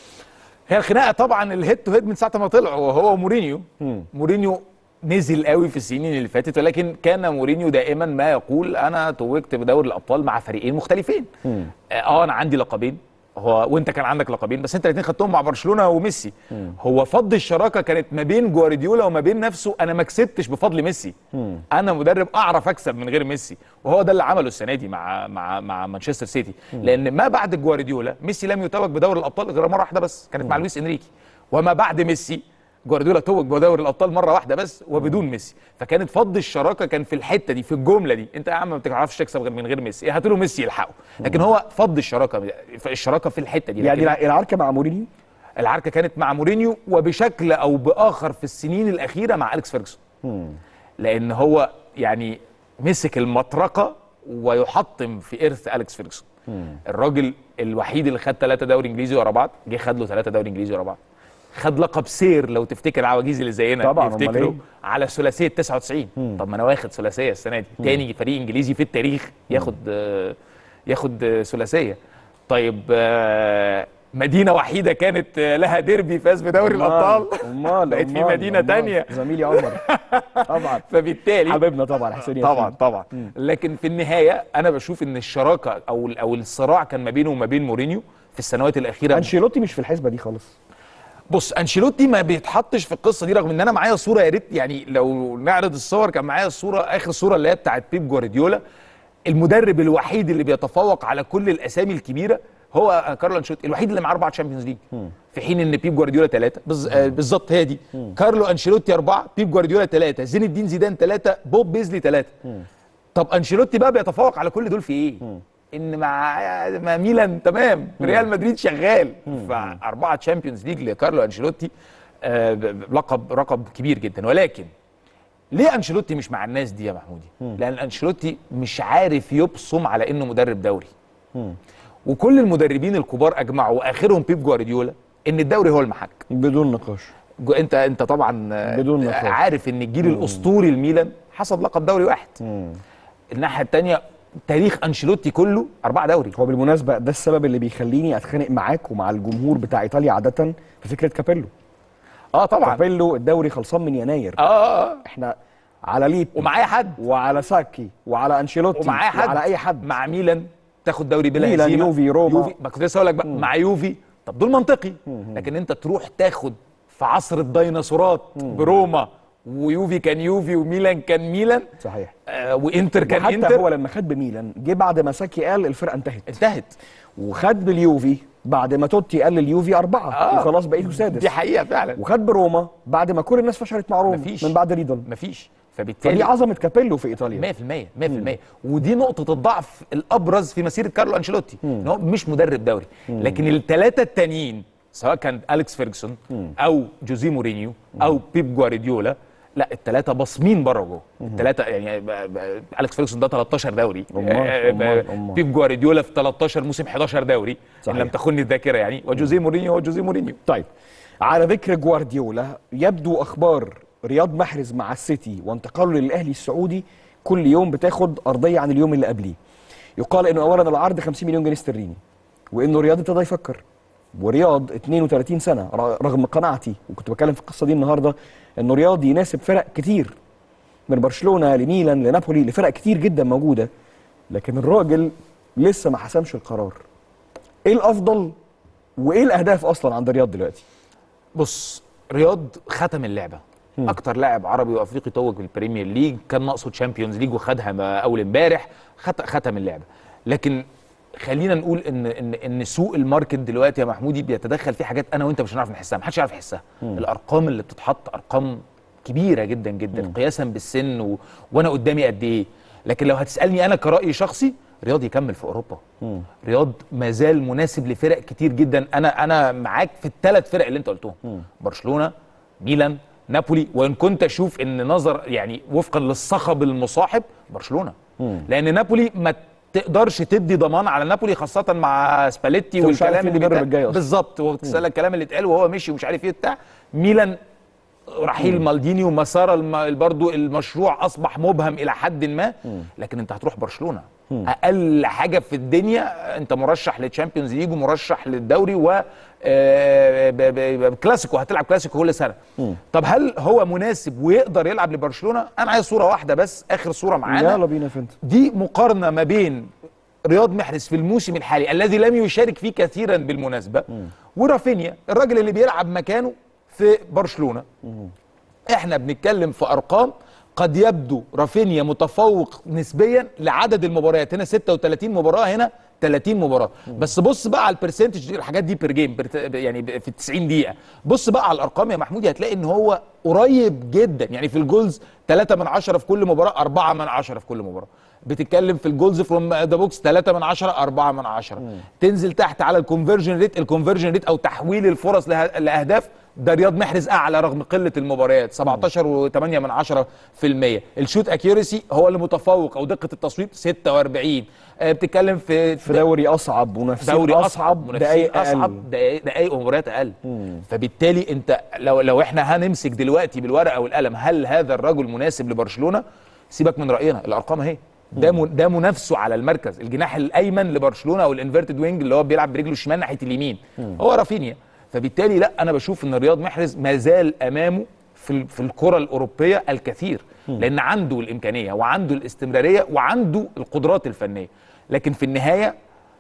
هي الخناقه طبعا الهيد تو هيد من ساعه ما طلعوا وهو مورينيو مورينيو نزل قوي في السنين اللي فاتت ولكن كان مورينيو دائما ما يقول انا توجت بدوري الابطال مع فريقين مختلفين اه انا عندي لقبين هو وانت كان عندك لقبين بس انت الاثنين خدتهم مع برشلونه وميسي هو فض الشراكه كانت ما بين جوارديولا وما بين نفسه انا ما كسبتش بفضل ميسي انا مدرب اعرف اكسب من غير ميسي وهو ده اللي عمله السنه دي مع مع مع مانشستر سيتي لان ما بعد جوارديولا ميسي لم يتوج بدوري الابطال غير مره واحده بس كانت مع لويس انريكي وما بعد ميسي جوارديولا توج بدوري الابطال مره واحده بس وبدون ميسي فكانت فض الشراكه كان في الحته دي في الجمله دي انت يا عم ما بتعرفش تكسب غير من غير ميسي هاتوا له ميسي يلحقه لكن هو فض الشراكه الشراكه في الحته دي يعني لكن الع- العركه مع مورينيو العركه كانت مع مورينيو وبشكل او باخر في السنين الاخيره مع اليكس فيرجسون لان هو يعني مسك المطرقه ويحطم في ارث اليكس فيرجسون الراجل الوحيد اللي خد ثلاثه دوري انجليزي ورا بعض جه خد له ثلاثه دوري انجليزي ورا بعض خد لقب سير لو تفتكر العواجيز اللي زينا طبعاً، أمال يفتكروا إيه؟ على ثلاثيه 99 طب ما انا واخد ثلاثيه السنه دي تاني فريق انجليزي في التاريخ ياخد آه، ياخد آه، ثلاثيه طيب آه، مدينه وحيده كانت آه، لها ديربي فاز بدوري الابطال امال بقت في أمال، مدينه أمال. تانية زميلي عمر طبعا فبالتالي حبيبنا طبعا حسين ياسين طبعا طبعا لكن في النهايه انا بشوف ان الشراكه او او الصراع كان ما بينه وما بين مورينيو في السنوات الاخيره انشيلوتي مش في الحسبه دي خالص بص انشيلوتي ما بيتحطش في القصه دي رغم ان انا معايا صوره يا ريت يعني لو نعرض الصور كان معايا الصوره اخر صوره اللي هي بتاعت بيب جوارديولا المدرب الوحيد اللي بيتفوق على كل الاسامي الكبيره هو كارلو انشيلوتي الوحيد اللي معاه اربعه تشامبيونز ليج في حين ان بيب جوارديولا ثلاثه بالظبط هي دي كارلو انشيلوتي اربعه بيب جوارديولا ثلاثه زين الدين زيدان ثلاثه بوب بيزلي ثلاثه طب انشيلوتي بقى بيتفوق على كل دول في ايه؟ ان مع مع ميلان تمام ريال مدريد شغال فاربعه تشامبيونز ليج لكارلو انشيلوتي آه، ب- ب- لقب رقم كبير جدا ولكن ليه انشيلوتي مش مع الناس دي يا محمودي؟ لان انشيلوتي مش عارف يبصم على انه مدرب دوري وكل المدربين الكبار اجمعوا واخرهم بيب جوارديولا ان الدوري هو المحك بدون نقاش جو- انت انت طبعا آه، بدون نقاش. عارف ان الجيل الاسطوري الميلان حصد لقب دوري واحد الناحيه الثانيه تاريخ انشيلوتي كله اربعه دوري هو بالمناسبه ده السبب اللي بيخليني اتخانق معاك ومع الجمهور بتاع ايطاليا عاده في فكره كابيلو اه طبعا كابيلو الدوري خلصان من يناير اه اه, آه. احنا على ليب ومعايا حد وعلى ساكي وعلى انشيلوتي ومعايا حد وعلى اي حد مع ميلان تاخد دوري بلا ميلان، هزيمه يوفي، روما. يوفي ما كنت لسه هقول لك بقى مع يوفي طب دول منطقي لكن انت تروح تاخد في عصر الديناصورات بروما ويوفي كان يوفي وميلان كان ميلان صحيح آه وانتر كان حتى انتر هو لما خد بميلان جه بعد ما ساكي قال الفرقه انتهت انتهت وخد باليوفي بعد ما توتي قال لليوفي اربعه آه. وخلاص بقيته سادس دي حقيقه فعلا وخد بروما بعد ما كل الناس فشلت مع روما مفيش. من بعد ريدل مفيش فدي فبالتالي عظمه كابيلو في ايطاليا 100% 100% ودي نقطة الضعف الأبرز في مسيرة كارلو أنشيلوتي إن هو مش مدرب دوري لكن الثلاثة التانيين سواء كان أليكس فيرجسون أو جوزيه مورينيو أو بيب جوارديولا لا الثلاثة باصمين بره جوه الثلاثة يعني ب- ب- أليكس فيرجسون ده 13 دوري أمال، آه، أمال، ب- أمال. بيب جوارديولا في 13 موسم 11 دوري إن صحيح. لم تخني الذاكرة يعني وجوزيه مورينيو هو جوزيه مورينيو طيب على ذكر جوارديولا يبدو اخبار رياض محرز مع السيتي وانتقاله للاهلي السعودي كل يوم بتاخد ارضيه عن اليوم اللي قبليه يقال انه اولا العرض 50 مليون جنيه استرليني وانه رياض ابتدى يفكر ورياض 32 سنه ر- رغم قناعتي وكنت بتكلم في القصه دي النهارده انه رياض يناسب فرق كتير من برشلونه لميلان لنابولي لفرق كتير جدا موجوده لكن الراجل لسه ما حسمش القرار ايه الافضل وايه الاهداف اصلا عند رياض دلوقتي بص رياض ختم اللعبه اكتر لاعب عربي وافريقي توج بالبريمير ليج كان ناقصه تشامبيونز ليج وخدها ما- اول امبارح خت- ختم اللعبه لكن خلينا نقول ان ان ان سوق الماركت دلوقتي يا محمودي بيتدخل في حاجات انا وانت مش هنعرف نحسها محدش يعرف يحسها الارقام اللي بتتحط ارقام كبيره جدا جدا قياسا بالسن و... وانا قدامي قد ايه لكن لو هتسالني انا كراي شخصي رياض يكمل في اوروبا رياض ما زال مناسب لفرق كتير جدا انا انا معاك في الثلاث فرق اللي انت قلتهم برشلونه ميلان نابولي وان كنت اشوف ان نظر يعني وفقا للصخب المصاحب برشلونه لان نابولي ما تقدرش تدي ضمان على نابولي خاصه مع سباليتي أنت مش عارف والكلام مين اللي المدرب بيتقال. الجاي أصلاً. بالظبط وتسال الكلام اللي اتقال وهو مشي ومش عارف ايه بتاع ميلان رحيل مالديني ومسار الم... برضو المشروع اصبح مبهم الى حد ما لكن انت هتروح برشلونه اقل حاجه في الدنيا انت مرشح للتشامبيونز ليج ومرشح للدوري و آه، ب- ب- ب- كلاسيكو هتلعب كلاسيكو كل سنه طب هل هو مناسب ويقدر يلعب لبرشلونه انا عايز صوره واحده بس اخر صوره معانا يلا بينا فهمت دي مقارنه ما بين رياض محرز في الموسم الحالي الذي لم يشارك فيه كثيرا بالمناسبه ورافينيا الراجل اللي بيلعب مكانه في برشلونه احنا بنتكلم في ارقام قد يبدو رافينيا متفوق نسبيا لعدد المباريات هنا 36 مباراه هنا 30 مباراه بس بص بقى على البرسنتج دي الحاجات دي بير جيم يعني في ال 90 دقيقه بص بقى على الارقام يا محمود هتلاقي ان هو قريب جدا يعني في الجولز 3 من 10 في كل مباراه 4 من 10 في كل مباراه بتتكلم في الجولز فروم ذا بوكس 3 من 10 4 من 10 تنزل تحت على الكونفرجن ريت الكونفرجن ريت او تحويل الفرص له- لاهداف ده رياض محرز اعلى رغم قله المباريات 17 و8 من 10 في المية الشوت اكيورسي هو اللي متفوق او دقه التصويب 46 آه، بتتكلم في في دوري اصعب منافسين دوري اصعب اصعب دقايق دقائق اقل اصعب دقائق دقائق ومباريات اقل فبالتالي انت لو لو احنا هنمسك دلوقتي بالورقه والقلم هل هذا الرجل مناسب لبرشلونه سيبك من راينا الارقام اهي ده من- ده منافسه على المركز الجناح الايمن لبرشلونه او الانفيرتد وينج اللي هو بيلعب برجله الشمال ناحيه اليمين هو رافينيا فبالتالي لا انا بشوف ان رياض محرز ما زال امامه في ال- في الكره الاوروبيه الكثير لان عنده الامكانيه وعنده الاستمراريه وعنده القدرات الفنيه لكن في النهايه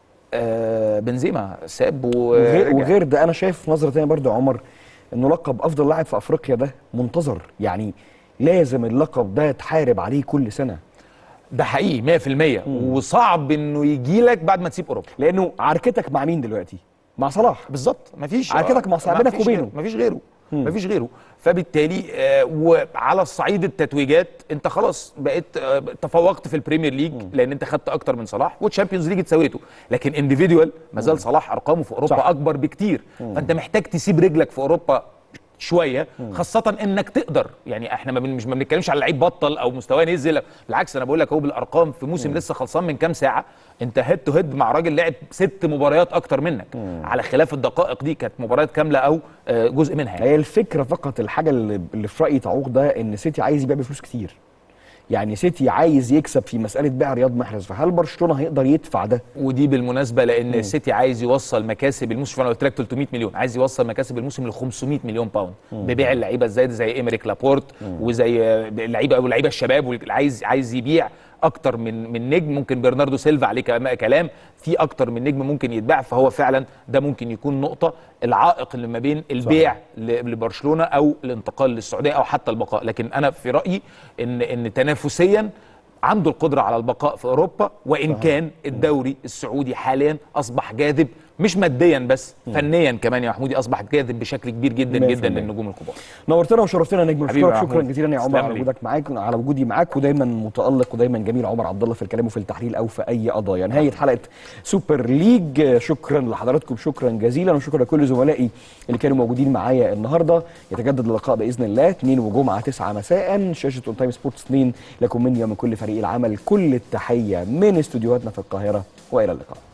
آه بنزيما ساب وغير, ورجع. وغير ده انا شايف نظره تانية برضو يا عمر انه لقب افضل لاعب في افريقيا ده منتظر يعني لازم اللقب ده تحارب عليه كل سنه ده حقيقي 100% وصعب انه يجي لك بعد ما تسيب اوروبا لانه عركتك مع مين دلوقتي مع صلاح بالظبط مفيش عركتك مع صاحبينك مفيش وبينه. غيره- مفيش غيره مفيش غيره فبالتالي آه وعلى الصعيد التتويجات انت خلاص بقيت آه تفوقت في البريمير ليج لان انت خدت اكتر من صلاح والتشامبيونز ليج اتساويته لكن انديفيدوال ما زال صلاح ارقامه في اوروبا صح. اكبر بكتير فانت محتاج تسيب رجلك في اوروبا شويه خاصه انك تقدر يعني احنا ما بن- مش ما بنتكلمش على لعيب بطل او مستواه نزل بالعكس انا بقول لك اهو بالارقام في موسم لسه خلصان من كام ساعه انت هيد تو هيد مع راجل لعب ست مباريات اكتر منك على خلاف الدقائق دي كانت مباريات كامله او آه، جزء منها يعني. هي الفكره فقط الحاجه اللي اللي في رايي تعوق ده ان سيتي عايز يبيع بفلوس كتير يعني سيتي عايز يكسب في مساله بيع رياض محرز فهل برشلونه هيقدر يدفع ده ودي بالمناسبه لان السيتي عايز يوصل مكاسب الموسم شوف انا قلت لك 300 مليون عايز يوصل مكاسب الموسم ل 500 مليون باوند ببيع اللعيبه زي زي ايمريك لابورت وزي آه، اللعيبه واللعيبه الشباب واللي عايز عايز يبيع اكتر من من نجم ممكن برناردو سيلفا عليه كلام- كلام في اكتر من نجم ممكن يتباع فهو فعلا ده ممكن يكون نقطه العائق اللي ما بين البيع ل- لبرشلونه او الانتقال للسعوديه او حتى البقاء لكن انا في رايي ان ان تنافسيا عنده القدره على البقاء في اوروبا وان كان الدوري السعودي حاليا اصبح جاذب مش ماديا بس فنيا كمان يا محمودي اصبح جاذب بشكل كبير جدا 100%. جدا للنجوم الكبار نورتنا وشرفتنا يا نجم حبيبي يا بشكرك شكرا محمود. جزيلا يا عمر تسلم على لي. وجودك معاك على وجودي معاك ودايما متالق ودايما جميل عمر عبد الله في الكلام وفي التحليل او في اي قضايا نهايه حلقه سوبر ليج شكرا لحضراتكم شكرا جزيلا وشكرا لكل زملائي اللي كانوا موجودين معايا النهارده يتجدد اللقاء باذن الله اثنين وجمعه 9 مساء شاشه اون تايم سبورتس 2 لكم مني ومن كل فريق العمل كل التحيه من استديوهاتنا في القاهره والى اللقاء